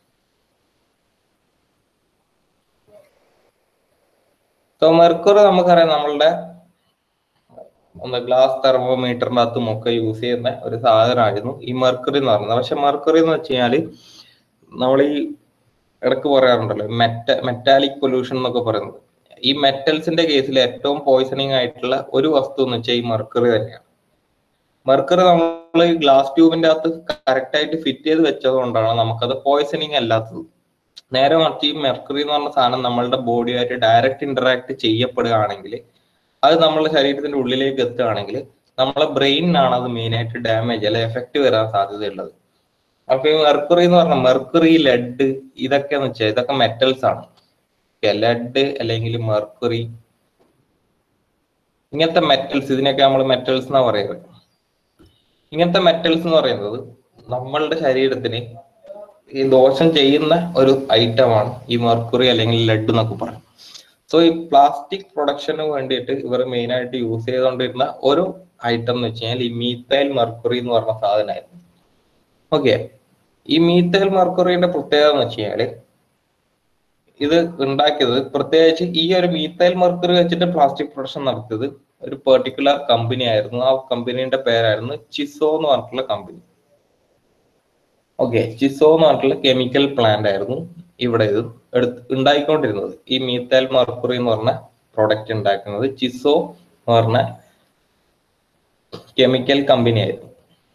സോ മെർക്കുറി നമുക്കറിയാം നമ്മളുടെ ഒന്ന് ഗ്ലാസ് തെർമോമീറ്ററിന്റെ അകത്തും ഒക്കെ യൂസ് ചെയ്യുന്ന ഒരു സാധനമായിരുന്നു ഈ മെർക്കുറി എന്ന് പറയുന്നത് പക്ഷെ മെർക്കുറി എന്ന് വെച്ച് കഴിഞ്ഞാല് നമ്മൾ ഈ ഇടക്ക് പറയാറുണ്ടല്ലോ മെറ്റ മെറ്റാലിക് പൊല്യൂഷൻ എന്നൊക്കെ പറയുന്നത് ഈ മെറ്റൽസിന്റെ കേസിൽ ഏറ്റവും പോയിസണിങ് ആയിട്ടുള്ള ഒരു വസ്തു എന്ന് വെച്ചാൽ ഈ മെർക്കുറി തന്നെയാണ് മെർക്കുറി നമ്മൾ ഈ ഗ്ലാസ് ട്യൂബിന്റെ അകത്ത് കറക്റ്റ് ആയിട്ട് ഫിറ്റ് ചെയ്ത് വെച്ചത് കൊണ്ടാണ് നമുക്കത് പോയിസണിങ് അല്ലാത്തത് നേരെ മറിച്ച് ഈ മെർക്കുറി എന്ന് പറഞ്ഞ സാധനം നമ്മളുടെ ബോഡിയായിട്ട് ഡയറക്റ്റ് ഇന്ററാക്ട് ചെയ്യപ്പെടുകയാണെങ്കിൽ അത് നമ്മളുടെ ശരീരത്തിന്റെ ഉള്ളിലേക്ക് എത്തുകയാണെങ്കിൽ നമ്മളെ ബ്രെയിനിനാണ് അത് മെയിൻ ആയിട്ട് ഡാമേജ് അല്ലെ എഫക്റ്റ് വരാൻ സാധ്യതയുള്ളത് അപ്പൊ ഈ മെർക്കുറി എന്ന് പറഞ്ഞ മെർക്കുറി ലെഡ് ഇതൊക്കെ എന്ന് വെച്ചാൽ ഇതൊക്കെ മെറ്റൽസ് ആണ് ലെഡ് അല്ലെങ്കിൽ മെർക്കുറി ഇങ്ങനത്തെ മെറ്റൽസ് ഇതിനൊക്കെ നമ്മൾ മെറ്റൽസ് എന്നാ പറയുന്നത് ഇങ്ങനത്തെ മെറ്റൽസ് എന്ന് പറയുന്നത് നമ്മളുടെ ശരീരത്തിന് ഈ ദോഷം ചെയ്യുന്ന ഒരു ഐറ്റമാണ് ഈ മെർക്കുറി അല്ലെങ്കിൽ ലെഡ് എന്നൊക്കെ പറയും സോ ഈ പ്ലാസ്റ്റിക് പ്രൊഡക്ഷന് വേണ്ടിയിട്ട് ഇവർ മെയിൻ ആയിട്ട് യൂസ് ചെയ്തുകൊണ്ടിരുന്ന ഒരു ഐറ്റം എന്ന് വെച്ച് കഴിഞ്ഞാൽ ഈ മീത്തൈൽ മെർക്കുറി എന്ന് പറഞ്ഞ സാധനമായിരുന്നു ഓക്കെ ഈ മീത്തൈൽ മെർക്കുറിയുടെ പ്രത്യേകത എന്ന് വെച്ച് കഴിഞ്ഞാല് ഇത് ഉണ്ടാക്കിയത് പ്രത്യേകിച്ച് ഈ ഒരു മീത്തൈൽ മെർക്കുറി വെച്ചിട്ട് പ്ലാസ്റ്റിക് പ്രൊഡക്ഷൻ നടത്തിയത് ഒരു പെർട്ടിക്കുലർ കമ്പനി ആയിരുന്നു ആ കമ്പനീന്റെ പേരായിരുന്നു ചിസോ എന്ന് പറഞ്ഞിട്ടുള്ള കമ്പനി ഓക്കെ ചിസോ എന്ന് പറഞ്ഞിട്ടുള്ള കെമിക്കൽ പ്ലാന്റ് ആയിരുന്നു ഇവിടെ ഇത് എടുത്ത് ഉണ്ടായിക്കൊണ്ടിരുന്നത് ഈ മീത്തൈൽ മെർക്കുറി എന്ന് പറഞ്ഞ പ്രോഡക്റ്റ് ഉണ്ടാക്കുന്നത് ചിസോ എന്ന് പറഞ്ഞ കെമിക്കൽ കമ്പനി ആയിരുന്നു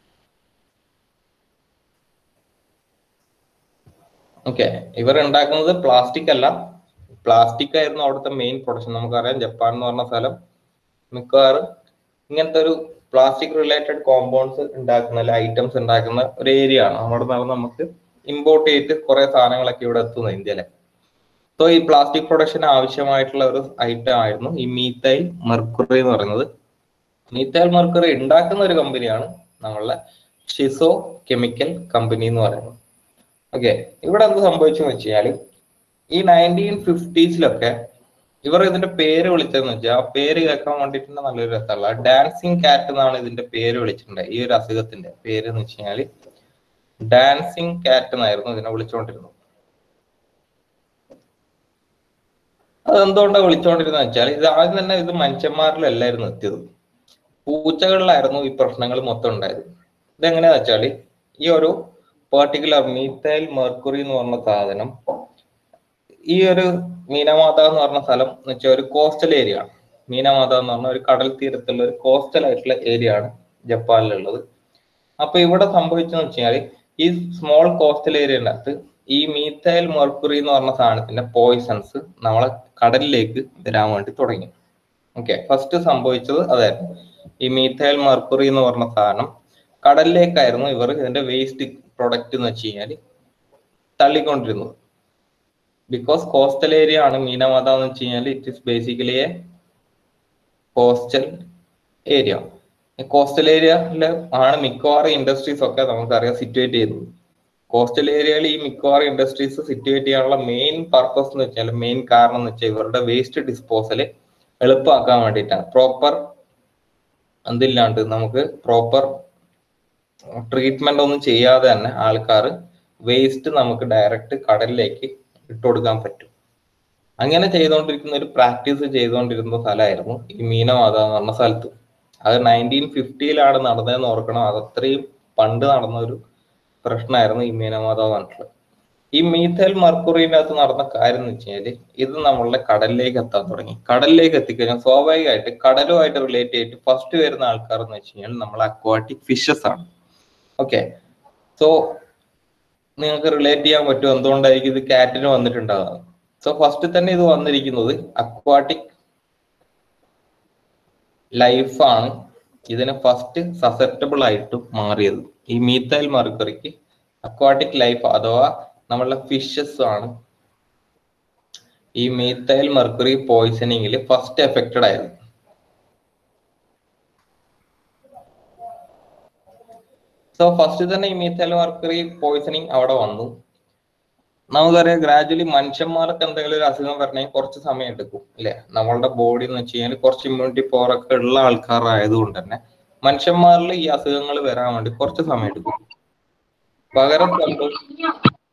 ഓക്കെ ഇവർ ഉണ്ടാക്കുന്നത് പ്ലാസ്റ്റിക് അല്ല പ്ലാസ്റ്റിക് ആയിരുന്നു അവിടുത്തെ മെയിൻ പ്രൊഡക്ഷൻ നമുക്കറിയാം ജപ്പാൻ എന്ന് പറഞ്ഞ സ്ഥലം മിക്കവാറും ഇങ്ങനത്തെ ഒരു പ്ലാസ്റ്റിക് റിലേറ്റഡ് കോമ്പൗണ്ട്സ് ഉണ്ടാക്കുന്ന അല്ലെ ഐറ്റംസ് ഉണ്ടാക്കുന്ന ഒരു ഏരിയ ആണ് അവിടെ നിന്ന് നമുക്ക് ഇമ്പോർട്ട് ചെയ്തിട്ട് കുറെ സാധനങ്ങളൊക്കെ ഇവിടെ എത്തുന്നത് ഇന്ത്യയിലെ സോ ഈ പ്ലാസ്റ്റിക് പ്രൊഡക്ഷൻ ആവശ്യമായിട്ടുള്ള ഒരു ഐറ്റം ആയിരുന്നു ഈ മീത്തൈൽ മെർക്കുറി എന്ന് പറയുന്നത് മീത്തൈൽ മെർക്കുറി ഉണ്ടാക്കുന്ന ഒരു കമ്പനിയാണ് നമ്മളുടെ ഷിസോ കെമിക്കൽ കമ്പനി എന്ന് പറയുന്നത് ഓക്കെ ഇവിടെ എന്ത് സംഭവിച്ചെന്ന് വെച്ച് കഴിഞ്ഞാല് ഈ നയൻറ്റീൻ ഫിഫ്റ്റീസിലൊക്കെ ഇവർ ഇതിന്റെ പേര് വിളിച്ചതെന്ന് വെച്ചാൽ ആ പേര് കേൾക്കാൻ വേണ്ടിയിട്ട് നല്ലൊരു രസമുള്ള ഡാൻസിങ് കാറ്റ് എന്നാണ് ഇതിന്റെ പേര് വിളിച്ചിട്ടുണ്ടായത് ഈ ഒരു അസുഖത്തിന്റെ പേര് എന്ന് വെച്ച് കഴിഞ്ഞാല് ഡാൻസിങ് കാറ്റ് എന്നായിരുന്നു ഇതിനെ വിളിച്ചുകൊണ്ടിരുന്നത് അതെന്തുകൊണ്ടാണ് വിളിച്ചുകൊണ്ടിരുന്നത് വെച്ചാൽ ഇത് ആദ്യം തന്നെ ഇത് മനുഷ്യന്മാരിലല്ലായിരുന്നു എത്തിയത് പൂച്ചകളിലായിരുന്നു ഈ പ്രശ്നങ്ങൾ മൊത്തം ഉണ്ടായത് ഇതെങ്ങനെയാ വെച്ചാല് ഈ ഒരു പെർട്ടിക്കുലർ മീത്തൈൽ മെർക്കുറി എന്ന് പറഞ്ഞ സാധനം ഈ ഒരു മീനമാത എന്ന് പറഞ്ഞ സ്ഥലം എന്ന് വെച്ചാൽ ഒരു കോസ്റ്റൽ ഏരിയ ആണ് മീനമാത എന്ന് പറഞ്ഞ ഒരു കടൽ തീരത്തുള്ള ഒരു കോസ്റ്റൽ ആയിട്ടുള്ള ഏരിയ ആണ് ജപ്പാനിലുള്ളത് അപ്പൊ ഇവിടെ സംഭവിച്ചെന്ന് വെച്ചാല് ഈ സ്മോൾ കോസ്റ്റൽ ഏരിയൻ്റെ അകത്ത് ഈ മീത്തൈൽ മെർക്കുറി എന്ന് പറഞ്ഞ സാധനത്തിന്റെ പോയിസൺസ് നമ്മളെ കടലിലേക്ക് വരാൻ വേണ്ടി തുടങ്ങി ഓക്കെ ഫസ്റ്റ് സംഭവിച്ചത് അതായിരുന്നു ഈ മീത്തൈൽ മെർക്കുറി എന്ന് പറഞ്ഞ സാധനം കടലിലേക്കായിരുന്നു ഇവർ ഇതിന്റെ വേസ്റ്റ് പ്രൊഡക്റ്റ് എന്ന് വെച്ച് കഴിഞ്ഞാൽ തള്ളിക്കൊണ്ടിരുന്നത് ബിക്കോസ് കോസ്റ്റൽ ഏരിയ ആണ് മീനമാത എന്ന് വെച്ച് കഴിഞ്ഞാൽ it is basically a coastal area coastal ഏരിയയിൽ ആണ് മിക്കവാറും ഇൻഡസ്ട്രീസ് ഒക്കെ നമുക്കറിയാം സിറ്റുവേറ്റ് ചെയ്യുന്നത് കോസ്റ്റൽ ഏരിയയിൽ ഈ മിക്കവാറും ഇൻഡസ്ട്രീസ് സിറ്റുവേറ്റ് ചെയ്യാനുള്ള മെയിൻ പർപ്പസ് എന്ന് വെച്ചാൽ മെയിൻ കാരണം എന്ന് വെച്ചാൽ ഇവരുടെ വേസ്റ്റ് ഡിസ്പോസൽ എളുപ്പമാക്കാൻ വേണ്ടിയിട്ടാണ് പ്രോപ്പർ എന്തില്ലാണ്ട് നമുക്ക് പ്രോപ്പർ ട്രീറ്റ്മെന്റ് ഒന്നും ചെയ്യാതെ തന്നെ ആൾക്കാർ വേസ്റ്റ് നമുക്ക് ഡയറക്റ്റ് കടലിലേക്ക് ഇട്ടുകൊടുക്കാൻ പറ്റും അങ്ങനെ ചെയ്തുകൊണ്ടിരിക്കുന്ന ഒരു പ്രാക്ടീസ് ചെയ്തുകൊണ്ടിരുന്ന സ്ഥലമായിരുന്നു ഈ മീനമാത എന്ന് പറഞ്ഞ സ്ഥലത്ത് അത് നയൻറ്റീൻ ഫിഫ്റ്റിയിലാണ് നടന്നതെന്ന് ഓർക്കണം അത് അത്രയും പണ്ട് നടന്ന ഒരു പ്രശ്നമായിരുന്നു ഈ മീനമാത പറഞ്ഞിട്ടുള്ളത് ഈ മീഥേൽ മർക്കുറിന്റെ അകത്ത് നടന്ന കാര്യം എന്ന് വെച്ച് കഴിഞ്ഞാല് ഇത് നമ്മളുടെ കടലിലേക്ക് എത്താൻ തുടങ്ങി കടലിലേക്ക് എത്തിക്കഴിഞ്ഞാൽ സ്വാഭാവികമായിട്ട് കടലുമായിട്ട് റിലേറ്റ് ചെയ്തിട്ട് ഫസ്റ്റ് വരുന്ന ആൾക്കാർ എന്ന് വെച്ച് കഴിഞ്ഞാൽ നമ്മൾ അക്വാട്ടിക് ഫിഷസ് ആണ് ഓക്കെ സോ നിങ്ങൾക്ക് റിലേറ്റ് ചെയ്യാൻ പറ്റും എന്തുകൊണ്ടായിരിക്കും ഇത് കാറ്റിന് വന്നിട്ടുണ്ടാകുക സോ ഫസ്റ്റ് തന്നെ ഇത് വന്നിരിക്കുന്നത് അക്വാട്ടിക് ലൈഫാണ് ഇതിന് ഫസ്റ്റ് സസെപ്റ്റബിൾ ആയിട്ട് മാറിയത് ഈ മീത്തൈൽ മർക്കറിക്ക് അക്വാട്ടിക് ലൈഫ് അഥവാ നമ്മളുടെ ഫിഷസ് ആണ് ഈ മീത്തൈൽ മെർക്കുറി പോയിസണിങ്ങിൽ ഫസ്റ്റ് എഫക്റ്റഡ് ആയത് സോ ഫസ്റ്റ് തന്നെ ഈ മീത്തൈൽ മെർക്കുറി പോയിസണിങ് അവിടെ വന്നു നമുക്കറിയാം ഗ്രാജുവലി മനുഷ്യന്മാർക്ക് എന്തെങ്കിലും ഒരു അസുഖം വരണമെങ്കിൽ കുറച്ച് സമയം എടുക്കും അല്ലെ നമ്മളുടെ ബോഡി എന്ന് വെച്ച് കഴിഞ്ഞാൽ കുറച്ച് ഇമ്മ്യൂണിറ്റി പവർ ഒക്കെ ഉള്ള ആൾക്കാരായതുകൊണ്ട് തന്നെ മനുഷ്യന്മാരിൽ ഈ അസുഖങ്ങൾ വരാൻ വേണ്ടി കുറച്ച് സമയം എടുക്കും പകരം സംഭവിക്കും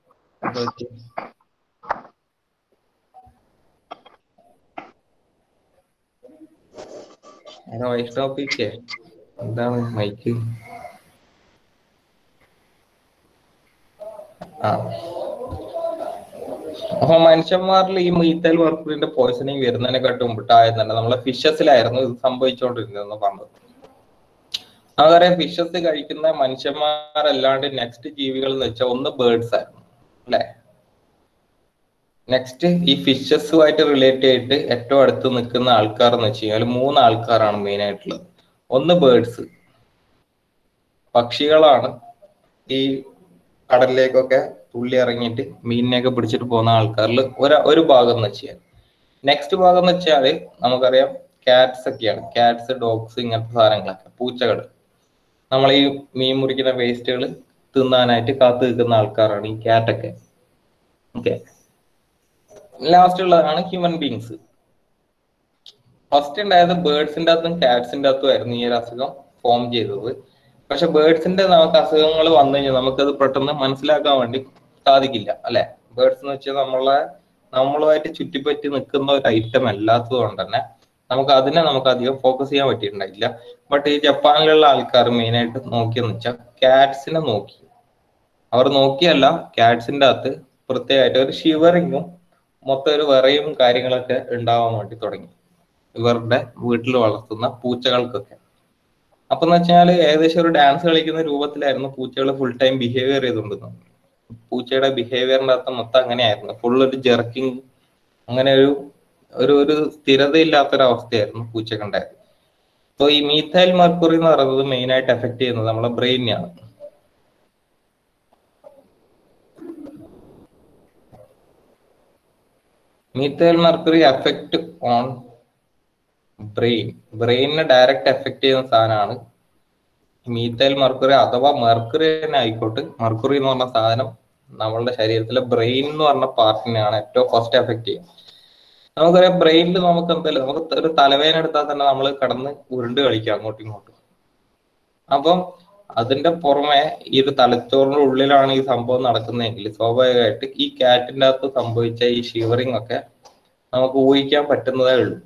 വൈഷ്ണവ് പീക്കേ എന്താണ് മൈക്ക് ആ അപ്പൊ മനുഷ്യന്മാരിൽ ഈ മീത്തൽ വർക്കറിന്റെ പോയിസണിങ് വരുന്നതിനെക്കാട്ടും മുമ്പിട്ടായത് തന്നെ നമ്മളെ ഫിഷസിലായിരുന്നു ഇത് സംഭവിച്ചുകൊണ്ടിരുന്നതെന്ന് പറഞ്ഞത് നമുക്കറിയാം ഫിഷസ് കഴിക്കുന്ന മനുഷ്യന്മാരല്ലാണ്ട് നെക്സ്റ്റ് ജീവികൾ എന്ന് വെച്ചാൽ ഒന്ന് ബേർഡ്സ് ആയിരുന്നു അല്ലെ നെക്സ്റ്റ് ഈ ഫിഷസുമായിട്ട് റിലേറ്റ് ചെയ്തിട്ട് ഏറ്റവും അടുത്ത് നിൽക്കുന്ന ആൾക്കാർ എന്ന് വെച്ച് കഴിഞ്ഞാൽ മൂന്ന് ആൾക്കാരാണ് മെയിൻ ആയിട്ടുള്ളത് ഒന്ന് ബേർഡ്സ് പക്ഷികളാണ് ഈ കടലിലേക്കൊക്കെ തുള്ളി ഇറങ്ങിയിട്ട് മീനിനെയൊക്കെ പിടിച്ചിട്ട് പോകുന്ന ആൾക്കാരിൽ ഒരു ഒരു ഭാഗം എന്ന് വെച്ചാൽ നെക്സ്റ്റ് ഭാഗം എന്ന് വെച്ചാൽ നമുക്കറിയാം കാറ്റ്സ് ഒക്കെയാണ് കാറ്റ്സ് ഡോഗ്സ് ഇങ്ങനത്തെ സാധനങ്ങളൊക്കെ പൂച്ചകൾ നമ്മൾ ഈ മീൻ മുറിക്കുന്ന വേസ്റ്റുകൾ തിന്നാനായിട്ട് കാത്തു നിൽക്കുന്ന ആൾക്കാരാണ് ഈ കാറ്റൊക്കെ ഓക്കെ ലാസ്റ്റ് ഉള്ളതാണ് ഹ്യൂമൻ ബീങ്സ് ഫസ്റ്റ് ഉണ്ടായത് ബേർഡ്സിന്റെ അകത്തും കാറ്റ്സിന്റെ അകത്തും ആയിരുന്നു ഈ ഒരു അസുഖം ഫോം ചെയ്തത് പക്ഷെ ബേർഡ്സിന്റെ നമുക്ക് അസുഖങ്ങൾ വന്നു കഴിഞ്ഞാൽ നമുക്കത് പെട്ടെന്ന് മനസ്സിലാക്കാൻ വേണ്ടി സാധിക്കില്ല അല്ലെ ബേർഡ്സ് എന്ന് വെച്ചാൽ നമ്മളെ നമ്മളുമായിട്ട് ചുറ്റിപ്പറ്റി നിൽക്കുന്ന ഒരു ഐറ്റം അല്ലാത്തത് കൊണ്ട് തന്നെ നമുക്ക് അതിനെ നമുക്ക് അധികം ഫോക്കസ് ചെയ്യാൻ പറ്റിയിട്ടുണ്ടായില്ല ബട്ട് ഈ ജപ്പാനിലുള്ള ആൾക്കാർ മെയിൻ ആയിട്ട് നോക്കിയെന്ന് വെച്ചാൽ കാറ്റ്സിനെ നോക്കി അവർ നോക്കിയല്ല കാറ്റ്സിന്റെ അകത്ത് പ്രത്യേകമായിട്ട് ഒരു ഷിവറിങ്ങും മൊത്തം ഒരു വിറയും കാര്യങ്ങളൊക്കെ ഉണ്ടാവാൻ വേണ്ടി തുടങ്ങി ഇവരുടെ വീട്ടിൽ വളർത്തുന്ന പൂച്ചകൾക്കൊക്കെ അപ്പൊ എന്ന് വെച്ചാൽ ഏകദേശം ഒരു ഡാൻസ് കളിക്കുന്ന രൂപത്തിലായിരുന്നു പൂച്ചകൾ ഫുൾ ടൈം ബിഹേവിയർ ചെയ്തുകൊണ്ടിരുന്നത് പൂച്ചയുടെ ബിഹേവിയറിന്റെ അകത്ത് മൊത്തം അങ്ങനെയായിരുന്നു ഫുൾ ഒരു ജെർക്കിങ് അങ്ങനെ ഒരു ഒരു ഒരു സ്ഥിരതയില്ലാത്തൊരവസ്ഥയായിരുന്നു പൂച്ചക്കുണ്ടായത് സോ ഈ മീഥൈൽ മെർക്കുറി എന്ന് പറയുന്നത് മെയിൻ ആയിട്ട് എഫക്ട് ചെയ്യുന്നത് നമ്മളെ ബ്രെയിനെയാണ് methyl mercury effect on brain ബ്രെയിനിനെ ഡയറക്റ്റ് എഫക്ട് ചെയ്യുന്ന സാധനമാണ് മീത്തൈൽ മെർക്കുറി അഥവാ മെർക്കുറി തന്നെ ആയിക്കോട്ടെ മെർക്കുറി എന്ന് പറഞ്ഞ സാധനം നമ്മളുടെ ശരീരത്തിലെ ബ്രെയിൻ എന്ന് പറഞ്ഞ പാർട്ടിനെയാണ് ഏറ്റവും ഫസ്റ്റ് എഫക്ട് ചെയ്യുക നമുക്കറിയാം ബ്രെയിനിൽ നമുക്ക് എന്തായാലും നമുക്ക് ഒരു തലവേദന എടുത്താൽ തന്നെ നമ്മൾ കടന്ന് ഉരുണ്ട് കളിക്കുക അങ്ങോട്ടും ഇങ്ങോട്ടും അപ്പം അതിന്റെ പുറമെ ഈ ഒരു തലച്ചോറിന്റെ ഉള്ളിലാണ് ഈ സംഭവം നടക്കുന്നതെങ്കിൽ സ്വാഭാവികമായിട്ട് ഈ കാറ്റിന്റെ അകത്ത് സംഭവിച്ച ഈ ഷിവറിംഗ് ഒക്കെ നമുക്ക് ഊഹിക്കാൻ പറ്റുന്നതേ ഉള്ളൂ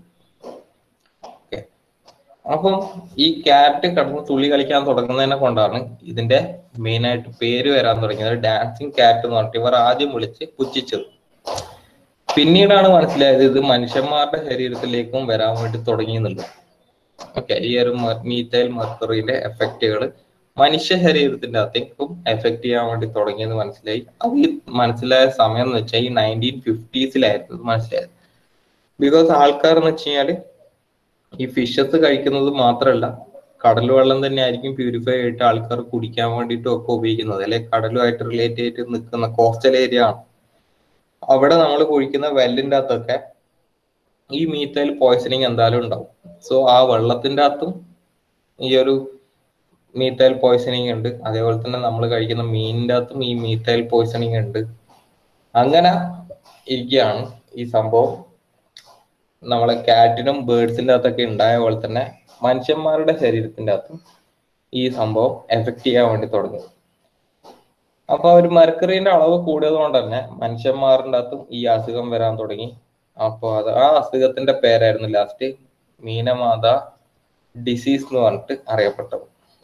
അപ്പം ഈ ക്യാറ്റ് കടന്ന് തുള്ളി കളിക്കാൻ തുടങ്ങുന്നതിനെ കൊണ്ടാണ് ഇതിന്റെ മെയിൻ ആയിട്ട് പേര് വരാൻ തുടങ്ങിയത് ഡാൻസിങ് ക്യാറ്റ് എന്ന് പറഞ്ഞിട്ട് ഇവർ ആദ്യം വിളിച്ച് പുച്ഛിച്ചത് പിന്നീടാണ് മനസ്സിലായത് ഇത് മനുഷ്യന്മാരുടെ ശരീരത്തിലേക്കും വരാൻ വേണ്ടി തുടങ്ങി എന്നുള്ളത് ഓക്കെ ഈ ഒരു മീത്തൈൽ മെർക്കുറിന്റെ എഫക്റ്റുകൾ മനുഷ്യ ശരീരത്തിന്റെ അകത്തേക്കും എഫക്ട് ചെയ്യാൻ വേണ്ടി തുടങ്ങിയെന്ന് മനസ്സിലായി അത് ഈ മനസ്സിലായ സമയം എന്ന് വെച്ചാൽ ഈ നയൻറ്റീൻ ഫിഫ്റ്റീസിലായിരുന്നു ഇത് മനസ്സിലായത് ബിക്കോസ് ആൾക്കാർ എന്ന് വെച്ച് കഴിഞ്ഞാല് ഈ ഫിഷസ് കഴിക്കുന്നത് മാത്രമല്ല കടൽ വെള്ളം തന്നെ ആയിരിക്കും പ്യൂരിഫൈ ആയിട്ട് ആൾക്കാർ കുടിക്കാൻ വേണ്ടിയിട്ടും ഒക്കെ ഉപയോഗിക്കുന്നത് അല്ലെ കടലുമായിട്ട് റിലേറ്റ് ചെയ്തിട്ട് നിൽക്കുന്ന കോസ്റ്റൽ ഏരിയ ആണ് അവിടെ നമ്മൾ കുഴിക്കുന്ന വെല്ലിന്റെ അകത്തൊക്കെ ഈ മീത്തൈൽ പോയ്സണിങ് എന്തായാലും ഉണ്ടാവും സോ ആ വെള്ളത്തിന്റെ അകത്തും ഈ ഒരു മീത്തൈൽ പോയ്സണിങ് ഉണ്ട് അതേപോലെ തന്നെ നമ്മൾ കഴിക്കുന്ന മീനിൻ്റെ അകത്തും ഈ മീത്തൈൽ പോയ്സണിങ് ഉണ്ട് അങ്ങനെ ഇരിക്കുകയാണ് ഈ സംഭവം നമ്മളെ കാറ്റിനും ബേർഡ്സിൻ്റെ അകത്തൊക്കെ ഉണ്ടായ പോലെ തന്നെ മനുഷ്യന്മാരുടെ ശരീരത്തിൻ്റെ അകത്തും ഈ സംഭവം എഫക്ട് ചെയ്യാൻ വേണ്ടി തുടങ്ങി അപ്പൊ ഒരു മെർക്കറിന്റെ അളവ് കൂടിയത് കൊണ്ട് തന്നെ മനുഷ്യന്മാരുടെ അകത്തും ഈ അസുഖം വരാൻ തുടങ്ങി അപ്പൊ അത് ആ അസുഖത്തിന്റെ പേരായിരുന്നു ലാസ്റ്റ് മീനമാത ഡിസീസ് എന്ന് പറഞ്ഞിട്ട് അറിയപ്പെട്ടത്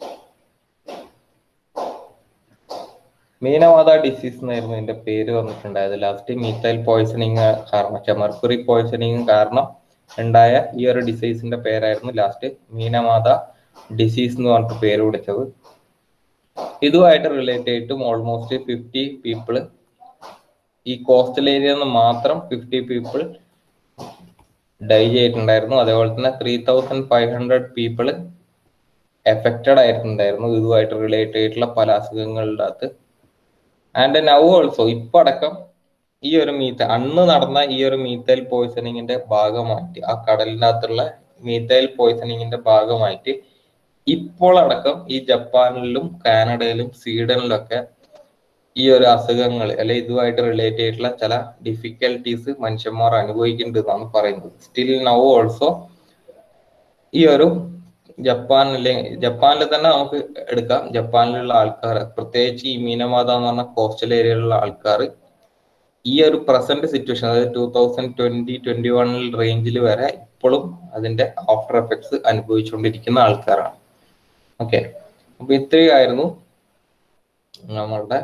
മീനമാത ഡിസീസ് എന്നായിരുന്നു ഇതിന്റെ പേര് വന്നിട്ടുണ്ടായത് ലാസ്റ്റ് മീത്തൈൽ പോയ്സണിങ് കാരണം മെർക്കുറി പോയ്സണിങ് കാരണം ഉണ്ടായ ഈ ഒരു ഡിസീസിന്റെ പേരായിരുന്നു ലാസ്റ്റ് മീനമാത ഡിസീസ് എന്ന് പറഞ്ഞിട്ട് പേര് വിളിച്ചത് ഇതുമായിട്ട് റിലേറ്റ് ആയിട്ടും ഓൾമോസ്റ്റ് ഫിഫ്റ്റി പീപ്പിള് ഈ കോസ്റ്റൽ ഏരിയ നിന്ന് മാത്രം ഫിഫ്റ്റി പീപ്പിൾ ഡൈ ചെയ്തിട്ടുണ്ടായിരുന്നു അതേപോലെ തന്നെ three thousand five hundred people affected ആയിട്ടുണ്ടായിരുന്നു ഇതുമായിട്ട് റിലേറ്റ് ആയിട്ടുള്ള പല അസുഖങ്ങളുടെ അകത്ത് ആൻഡ് നൗ ഓൾസോ ഇപ്പൊ അടക്കം ഈ ഒരു മീത്ത അന്ന് നടന്ന ഈ ഒരു മീത്തൈൽ പോയ്സണിങ്ങിന്റെ ഭാഗമായിട്ട് ആ കടലിന്റെ അകത്തുള്ള മീത്തൈൽ പോയ്സണിങ്ങിന്റെ ഭാഗമായിട്ട് ഇപ്പോൾ അടക്കം ഈ ജപ്പാനിലും കാനഡയിലും സ്വീഡനിലും ഒക്കെ ഈ ഒരു അസുഖങ്ങൾ അല്ലെ ഇതുമായിട്ട് റിലേറ്റ് ചെയ്തിട്ടുള്ള ചില ഡിഫിക്കൽട്ടീസ് മനുഷ്യന്മാർ അനുഭവിക്കുന്നുണ്ട് എന്നാണ് പറയുന്നത് സ്റ്റിൽ നൗ ഓൾസോ ഈ ഒരു ജപ്പാനിലെ ജപ്പാനിൽ തന്നെ നമുക്ക് എടുക്കാം ജപ്പാനിലുള്ള ആൾക്കാർ പ്രത്യേകിച്ച് ഈ മീനമാത എന്ന് പറഞ്ഞ കോസ്റ്റൽ ഏരിയയിലുള്ള ആൾക്കാർ ഈ ഒരു പ്രസന്റ് സിറ്റുവേഷൻ അതായത് ടൂ തൗസൻഡ് ട്വന്റി ട്വന്റി വണ്ണിൽ റേഞ്ചിൽ വരെ ഇപ്പോഴും അതിന്റെ ആഫ്റ്റർ എഫക്ട്സ് അനുഭവിച്ചുകൊണ്ടിരിക്കുന്ന ആൾക്കാരാണ് ഓക്കെ അപ്പൊ ഇത്രയായിരുന്നു നമ്മളുടെ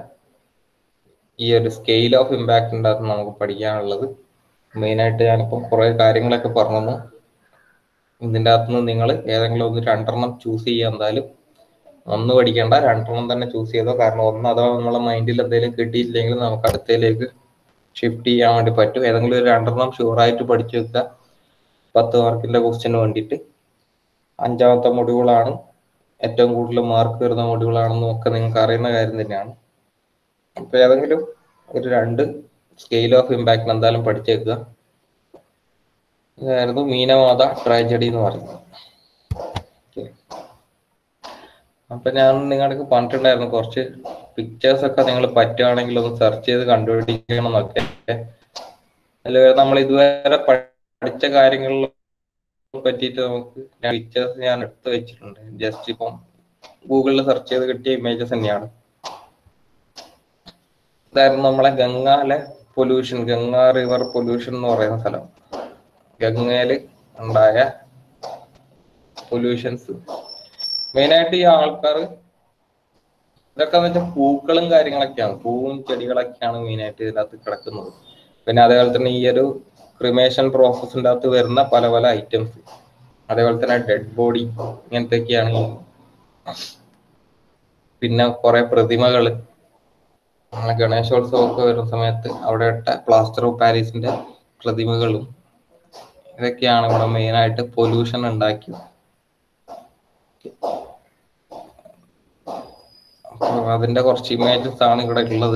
ഈ ഒരു സ്കെയിൽ ഓഫ് ഇമ്പാക്റ്റിൻ്റെ അകത്ത് നമുക്ക് പഠിക്കാനുള്ളത് മെയിനായിട്ട് ഞാനിപ്പോൾ കുറേ കാര്യങ്ങളൊക്കെ പറഞ്ഞു ഇതിൻ്റെ അകത്തുനിന്ന് നിങ്ങൾ ഏതെങ്കിലും ഒന്ന് രണ്ടെണ്ണം ചൂസ് ചെയ്യുക എന്തായാലും ഒന്ന് പഠിക്കേണ്ട രണ്ടെണ്ണം തന്നെ ചൂസ് ചെയ്തോ കാരണം ഒന്ന് അഥവാ നമ്മളെ മൈൻഡിൽ എന്തെങ്കിലും കിട്ടിയില്ലെങ്കിൽ നമുക്ക് അടുത്തതിലേക്ക് ഷിഫ്റ്റ് ചെയ്യാൻ വേണ്ടി പറ്റും ഏതെങ്കിലും ഒരു രണ്ടെണ്ണം ഷുവറായിട്ട് പഠിച്ചു വെക്കുക പത്ത് മാർക്കിന്റെ ക്വസ്റ്റ്യന് വേണ്ടിയിട്ട് അഞ്ചാമത്തെ മൊഡ്യൂളാണ് ഏറ്റവും കൂടുതൽ മാർക്ക് വരുന്ന മൊഡ്യൂളാണെന്നും ഒക്കെ നിങ്ങൾക്ക് അറിയുന്ന കാര്യം തന്നെയാണ് അപ്പൊ ഏതെങ്കിലും ഒരു രണ്ട് സ്കെയിൽ ഓഫ് ഇമ്പാക്ട് എന്തായാലും പഠിച്ചേക്കുക ഇതായിരുന്നു മീനമാത ട്രാജഡി എന്ന് പറയുന്നത് Okay. അപ്പൊ ഞാൻ നിങ്ങൾക്ക് പറഞ്ഞിട്ടുണ്ടായിരുന്നു കുറച്ച് പിക്ചേഴ്സ് ഒക്കെ നിങ്ങൾ പറ്റുകയാണെങ്കിൽ ഒന്ന് സെർച്ച് ചെയ്ത് കണ്ടുപിടിക്കണം എന്നൊക്കെ അതിൽ നമ്മൾ ഇതുവരെ പഠിച്ച കാര്യങ്ങളിൽ പറ്റിയിട്ട് നമുക്ക് പിക്ചേഴ്സ് ഞാൻ എടുത്തു വെച്ചിട്ടുണ്ട് ജസ്റ്റ് ഇപ്പം ഗൂഗിളിൽ സെർച്ച് ചെയ്ത് കിട്ടിയ ഇമേജസ് തന്നെയാണ് ഇതായിരുന്നു നമ്മളെ ഗംഗാലെ പൊല്യൂഷൻ ഗംഗ റിവർ പൊല്യൂഷൻ എന്ന് പറയുന്ന സ്ഥലം ഗംഗയില് ഉണ്ടായ പൊല്യൂഷൻസ് മെയിനായിട്ട് ഈ ആൾക്കാർ ഇതൊക്കെ എന്ന് വെച്ചാൽ പൂക്കളും കാര്യങ്ങളൊക്കെയാണ് പൂവും ചെടികളൊക്കെയാണ് മെയിനായിട്ട് ഇതിനകത്ത് കിടക്കുന്നത് പിന്നെ അതേപോലെ തന്നെ ഈ ഒരു ക്രിമേഷൻ പ്രോസസ്സിൻ്റെ അകത്ത് വരുന്ന പല പല ഐറ്റംസ് അതേപോലെ തന്നെ ഡെഡ് ബോഡി ഇങ്ങനത്തെയൊക്കെയാണ് ഈ പിന്നെ കുറെ പ്രതിമകൾ നമ്മളെ ഗണേശോത്സവം ഒക്കെ വരുന്ന സമയത്ത് അവിടെ ഇട്ട പ്ലാസ്റ്റർ ഓഫ് പാരീസിന്റെ പ്രതിമകളും ഇതൊക്കെയാണ് ഇവിടെ മെയിൻ ആയിട്ട് പൊല്യൂഷൻ ഉണ്ടാക്കിയത് അപ്പൊ അതിന്റെ കുറച്ച് ഇമേജസ് ആണ് ഇവിടെ ഉള്ളത്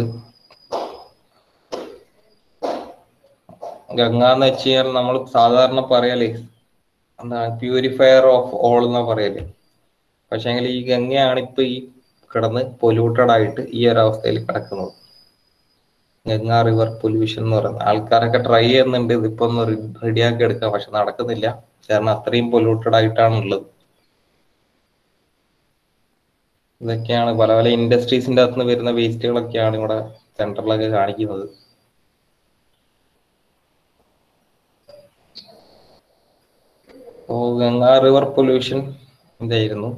ഗംഗ എന്ന് വെച്ച് കഴിഞ്ഞാൽ നമ്മൾ സാധാരണ പറയലേ എന്താണ് പ്യൂരിഫയർ ഓഫ് ഓൾ എന്നാ പറയല് പക്ഷെങ്കിൽ ഈ ഗംഗയാണ് ഇപ്പൊ ഈ കിടന്ന് പൊല്യൂട്ടഡ് ആയിട്ട് ഈ ഒരു അവസ്ഥയിൽ കിടക്കുന്നത് ഗംഗ റിവർ പൊല്യൂഷൻ എന്ന് പറയുന്നത് ആൾക്കാരൊക്കെ ട്രൈ ചെയ്യുന്നുണ്ട് ഇതിപ്പോ ഒന്ന് റെഡിയാക്കി എടുക്കാം പക്ഷെ നടക്കുന്നില്ല കാരണം അത്രയും പൊല്യൂട്ടഡ് ആയിട്ടാണ് ഉള്ളത് ഇതൊക്കെയാണ് പല പല ഇൻഡസ്ട്രീസിന്റെ അകത്ത് നിന്ന് വരുന്ന വേസ്റ്റുകളൊക്കെയാണ് ഇവിടെ സെൻട്രലൊക്കെ കാണിക്കുന്നത് ഓ ഗംഗ റിവർ പൊല്യൂഷൻ ഇതായിരുന്നു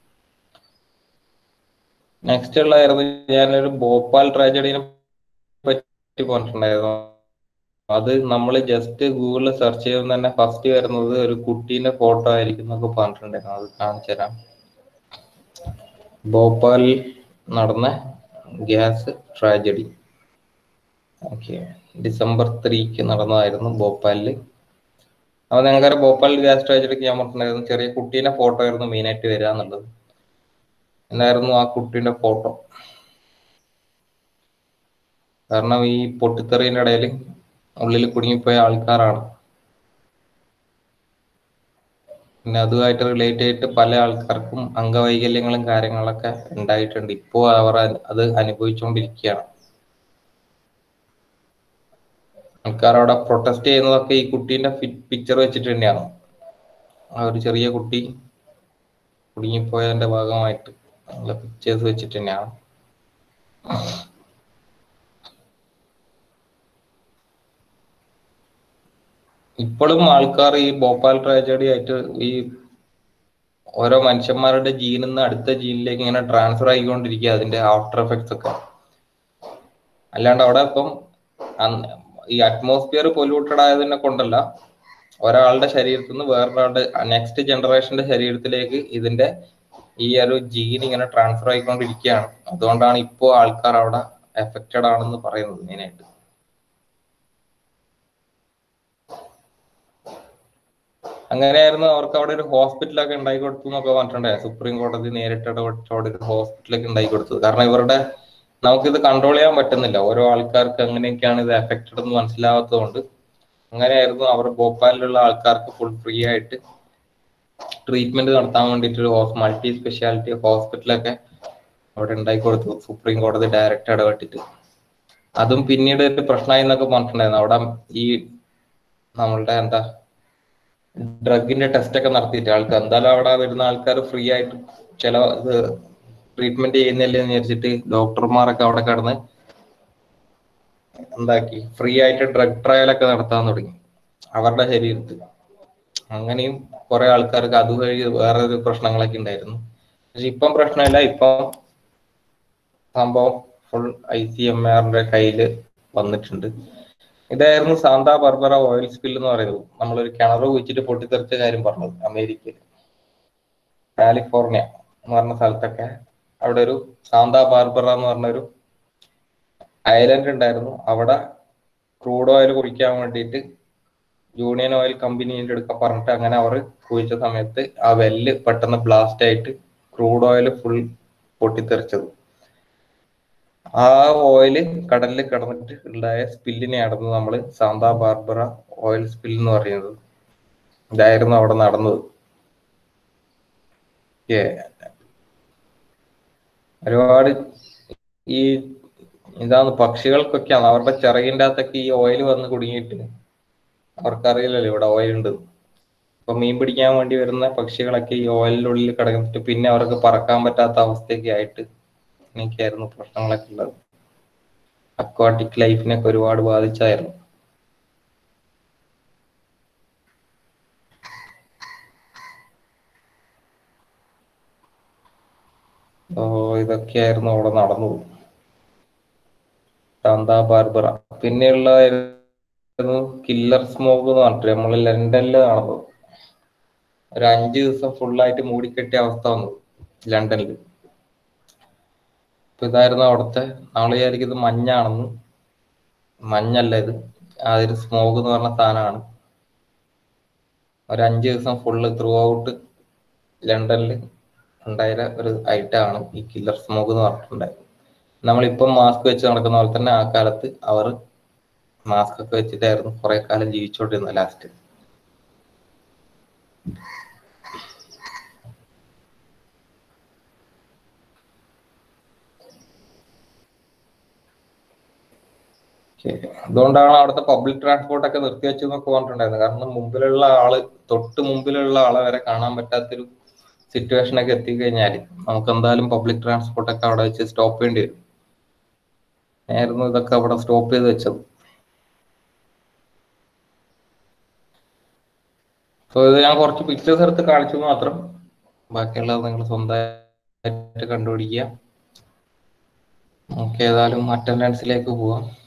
നെക്സ്റ്റ് ഉള്ളതായിരുന്നു ഞാനൊരു ഭോപ്പാൽ ട്രാജഡിനെ പറ്റി പറഞ്ഞിട്ടുണ്ടായിരുന്നു അത് നമ്മൾ ജസ്റ്റ് ഗൂഗിളിൽ സെർച്ച് ചെയ്യുമ്പോൾ തന്നെ ഫസ്റ്റ് വരുന്നത് ഒരു കുട്ടീന്റെ ഫോട്ടോ ആയിരിക്കും എന്നൊക്കെ പറഞ്ഞിട്ടുണ്ടായിരുന്നു അത് കാണിച്ചു തരാം ഭോപ്പാലിൽ നടന്ന ഗ്യാസ് ട്രാജഡി ഓക്കെ ഡിസംബർ ത്രീക്ക് നടന്നതായിരുന്നു ഭോപ്പാലിൽ അപ്പൊ ഞങ്ങൾക്ക് ഭോപ്പാൽ ഗ്യാസ് ട്രാജഡിക്ക് ഞാൻ പറഞ്ഞിട്ടുണ്ടായിരുന്നു ചെറിയ കുട്ടീന്റെ ഫോട്ടോ ആയിരുന്നു മെയിൻ ആയിട്ട് വരിക എന്നുള്ളത് എന്നായിരുന്നു ആ കുട്ടീന്റെ ഫോട്ടോ കാരണം ഈ പൊട്ടിത്തെറിയുടെ ഇടയിൽ ഉള്ളിൽ കുടുങ്ങിപ്പോയ ആൾക്കാരാണ് പിന്നെ അതുമായിട്ട് റിലേറ്റ് ചെയ്തിട്ട് പല ആൾക്കാർക്കും അംഗവൈകല്യങ്ങളും കാര്യങ്ങളൊക്കെ ഉണ്ടായിട്ടുണ്ട് ഇപ്പോൾ അവർ അത് അനുഭവിച്ചുകൊണ്ടിരിക്കുകയാണ് ആൾക്കാർ അവിടെ പ്രൊട്ടസ്റ്റ് ചെയ്യുന്നതൊക്കെ ഈ കുട്ടീന്റെ പിക്ചർ വെച്ചിട്ട് തന്നെയാണ് ആ ഒരു ചെറിയ കുട്ടി കുടുങ്ങിപ്പോയതിന്റെ ഭാഗമായിട്ട് ഉള്ള പിക്ചേഴ്സ് വെച്ചിട്ട് തന്നെയാണ് ഇപ്പോഴും ആൾക്കാർ ഈ ഭോപ്പാൽ ട്രാജഡി ആയിട്ട് ഈ ഓരോ മനുഷ്യന്മാരുടെ ജീനിൽ നിന്ന് അടുത്ത ജീനിലേക്ക് ഇങ്ങനെ ട്രാൻസ്ഫർ ആയിക്കൊണ്ടിരിക്കുക അതിന്റെ ആഫ്റ്റർ എഫക്ട്സ് ഒക്കെ അല്ലാണ്ട് അവിടെ ഇപ്പം അന്ന് ഈ അറ്റ്മോസ്ഫിയർ പൊല്യൂട്ടഡ് ആയതിനെ കൊണ്ടല്ല ഒരാളുടെ ശരീരത്തിൽ നിന്ന് വേറൊരാളുടെ നെക്സ്റ്റ് ജനറേഷന്റെ ശരീരത്തിലേക്ക് ഇതിന്റെ ഈ ഒരു ജീൻ ഇങ്ങനെ ട്രാൻസ്ഫർ ആയിക്കൊണ്ടിരിക്കുകയാണ് അതുകൊണ്ടാണ് ഇപ്പോൾ ആൾക്കാർ അവിടെ എഫക്റ്റഡ് ആണെന്ന് പറയുന്നത് മെയിനായിട്ട് അങ്ങനെയായിരുന്നു അവർക്ക് അവിടെ ഒരു ഹോസ്പിറ്റലൊക്കെ ഉണ്ടാക്കി കൊടുത്തു എന്നൊക്കെ പറഞ്ഞിട്ടുണ്ടായി സുപ്രീം കോടതി നേരിട്ട് ഇടപെട്ട് അവിടെ ഒരു ഹോസ്പിറ്റലൊക്കെ ഉണ്ടാക്കി കൊടുത്തത് കാരണം ഇവരുടെ നമുക്കിത് കൺട്രോൾ ചെയ്യാൻ പറ്റുന്നില്ല ഓരോ ആൾക്കാർക്ക് എങ്ങനെയൊക്കെയാണ് ഇത് എഫക്റ്റഡ് എന്ന് മനസ്സിലാവാത്തതുകൊണ്ട് അങ്ങനെയായിരുന്നു അവർ ഭോപ്പാലിലുള്ള ആൾക്കാർക്ക് ഫുൾ ഫ്രീ ആയിട്ട് ട്രീറ്റ്മെന്റ് നടത്താൻ വേണ്ടിയിട്ട് ഒരു മൾട്ടി സ്പെഷ്യാലിറ്റി ഹോസ്പിറ്റലൊക്കെ അവിടെ ഉണ്ടാക്കി കൊടുത്തു സുപ്രീം കോടതി ഡയറക്റ്റ് ഇടപെട്ടിട്ട് അതും പിന്നീട് ഒരു പ്രശ്നമായി എന്നൊക്കെ പറഞ്ഞിട്ടുണ്ടായിരുന്നു അവിടെ ഈ നമ്മളുടെ എന്താ ഡ്രഗിന്റെ ടെസ്റ്റ് ഒക്കെ നടത്തിയിട്ട് ആൾക്കാർ എന്തായാലും അവിടെ വരുന്ന ആൾക്കാർ ഫ്രീ ആയിട്ട് ചില ഇത് ട്രീറ്റ്മെന്റ് ചെയ്യുന്നില്ല എന്ന് വിചാരിച്ചിട്ട് ഡോക്ടർമാരൊക്കെ അവിടെ കിടന്ന് എന്താക്കി ഫ്രീ ആയിട്ട് ഡ്രഗ് ട്രയൽ ഒക്കെ നടത്താൻ തുടങ്ങി അവരുടെ ശരീരത്തിൽ അങ്ങനെയും കുറെ ആൾക്കാർക്ക് അതുവഴി വേറെ ഒരു പ്രശ്നങ്ങളൊക്കെ ഉണ്ടായിരുന്നു പക്ഷെ ഇപ്പം പ്രശ്നമില്ല ഇപ്പം സംഭവം ഫുൾ ഐ സി എം ആറിന്റെ കയ്യില് വന്നിട്ടുണ്ട് ഇതായിരുന്നു സാന്താ ബർബറ ഓയിൽ സ്പിൽ എന്ന് പറയുന്നത് നമ്മളൊരു കിണർ കുഴിച്ചിട്ട് പൊട്ടിത്തെറിച്ച കാര്യം പറഞ്ഞത് അമേരിക്കയിൽ കാലിഫോർണിയ എന്ന് പറഞ്ഞ സ്ഥലത്തൊക്കെ അവിടെ ഒരു സാന്താ ബാർബറ എന്ന് പറഞ്ഞ ഒരു ഐലൻഡ് ഉണ്ടായിരുന്നു അവിടെ ക്രൂഡ് ഓയിൽ കുഴിക്കാൻ വേണ്ടിയിട്ട് യൂണിയൻ ഓയിൽ കമ്പനീൻ്റെ അടുക്ക പറഞ്ഞിട്ട് അങ്ങനെ അവർ കുഴിച്ച സമയത്ത് ആ വെല്ല് പെട്ടെന്ന് ബ്ലാസ്റ്റ് ആയിട്ട് ക്രൂഡ് ഓയിൽ ഫുൾ പൊട്ടിത്തെറിച്ചത് ആ ഓയിൽ കടലിൽ കിടന്നിട്ട് ഉണ്ടായ സ്പില്ലിനെയായിരുന്നു നമ്മൾ സാന്താ ബാർബറ ഓയിൽ സ്പിൽ എന്ന് പറയുന്നത് ഇതായിരുന്നു അവിടെ നടന്നത് ഏ ഒരുപാട് ഈ ഇതാണ് പക്ഷികൾക്കൊക്കെയാണ് അവരുടെ ചിറകിൻ്റെ അകത്തൊക്കെ ഈ ഓയിൽ വന്ന് കുടുങ്ങിയിട്ട് അവർക്കറിയില്ലല്ലോ ഇവിടെ ഓയിൽ ഉണ്ട് ഇപ്പൊ മീൻ പിടിക്കാൻ വേണ്ടി വരുന്ന പക്ഷികളൊക്കെ ഈ ഓയിലിന്റെ ഉള്ളിൽ കിടന്നിട്ട് പിന്നെ അവർക്ക് പറക്കാൻ പറ്റാത്ത അവസ്ഥയൊക്കെ ആയിട്ട് എനിക്കായിരുന്നു പ്രശ്നങ്ങളൊക്കെ ഉള്ളത് അക്വാട്ടിക് ലൈഫിനൊക്കെ ഒരുപാട് ബാധിച്ചായിരുന്നു ഓ ഇതൊക്കെയായിരുന്നു അവിടെ നടന്നത് സാന്താ ബാർബറ പിന്നെയുള്ള കില്ലർ സ്മോക്ക് എന്ന് പറഞ്ഞിട്ട് നമ്മൾ ലണ്ടനിൽ നടന്നത് ഒരു അഞ്ച് ദിവസം ഫുള്ളായിട്ട് മൂടിക്കെട്ടിയ അവസ്ഥ വന്നു ലണ്ടനിൽ ഇപ്പൊ ഇതായിരുന്നു അവിടുത്തെ നമ്മൾ വിചാരിക്കുന്നത് മഞ്ഞാണെന്ന് മഞ്ഞല്ല ഇത് അതൊരു സ്മോക്ക് എന്ന് പറഞ്ഞ സാധനമാണ് ഒരു അഞ്ച് ദിവസം ഫുള്ള് ത്രൂ ഔട്ട് ലണ്ടനിൽ ഉണ്ടായ ഒരു ഐറ്റമാണ് ഈ കില്ലർ സ്മോക്ക് എന്ന് പറഞ്ഞിട്ടുണ്ടായത് നമ്മളിപ്പം മാസ്ക് വെച്ച് നടക്കുന്ന പോലെ തന്നെ ആ കാലത്ത് അവർ മാസ്ക് ഒക്കെ വെച്ചിട്ടായിരുന്നു കുറെ കാലം ജീവിച്ചോണ്ടിരുന്നത് ലാസ്റ്റ് അതുകൊണ്ടാണ് അവിടുത്തെ പബ്ലിക് ട്രാൻസ്പോർട്ട് ഒക്കെ നിർത്തിവെച്ചു എന്നൊക്കെ പറഞ്ഞിട്ടുണ്ടായിരുന്നു കാരണം മുമ്പിലുള്ള ആള് തൊട്ട് മുമ്പിലുള്ള ആളെ വരെ കാണാൻ പറ്റാത്തൊരു സിറ്റുവേഷൻ ഒക്കെ എത്തിക്കഴിഞ്ഞാൽ നമുക്ക് എന്തായാലും പബ്ലിക് ട്രാൻസ്പോർട്ട് ഒക്കെ അവിടെ വെച്ച് സ്റ്റോപ്പ് ചെയ്യേണ്ടി വരും ആയിരുന്നു ഇതൊക്കെ അവിടെ സ്റ്റോപ്പ് ചെയ്ത് വെച്ചത് സോ ഇത് ഞാൻ കുറച്ച് പിക്ചേഴ്സ് എടുത്ത് കാണിച്ചു മാത്രം ബാക്കിയുള്ളത് നിങ്ങൾ സ്വന്തമായിട്ട് കണ്ടുപിടിക്കുക നമുക്ക് ഏതായാലും അറ്റൻഡൻസിലേക്ക് പോവാം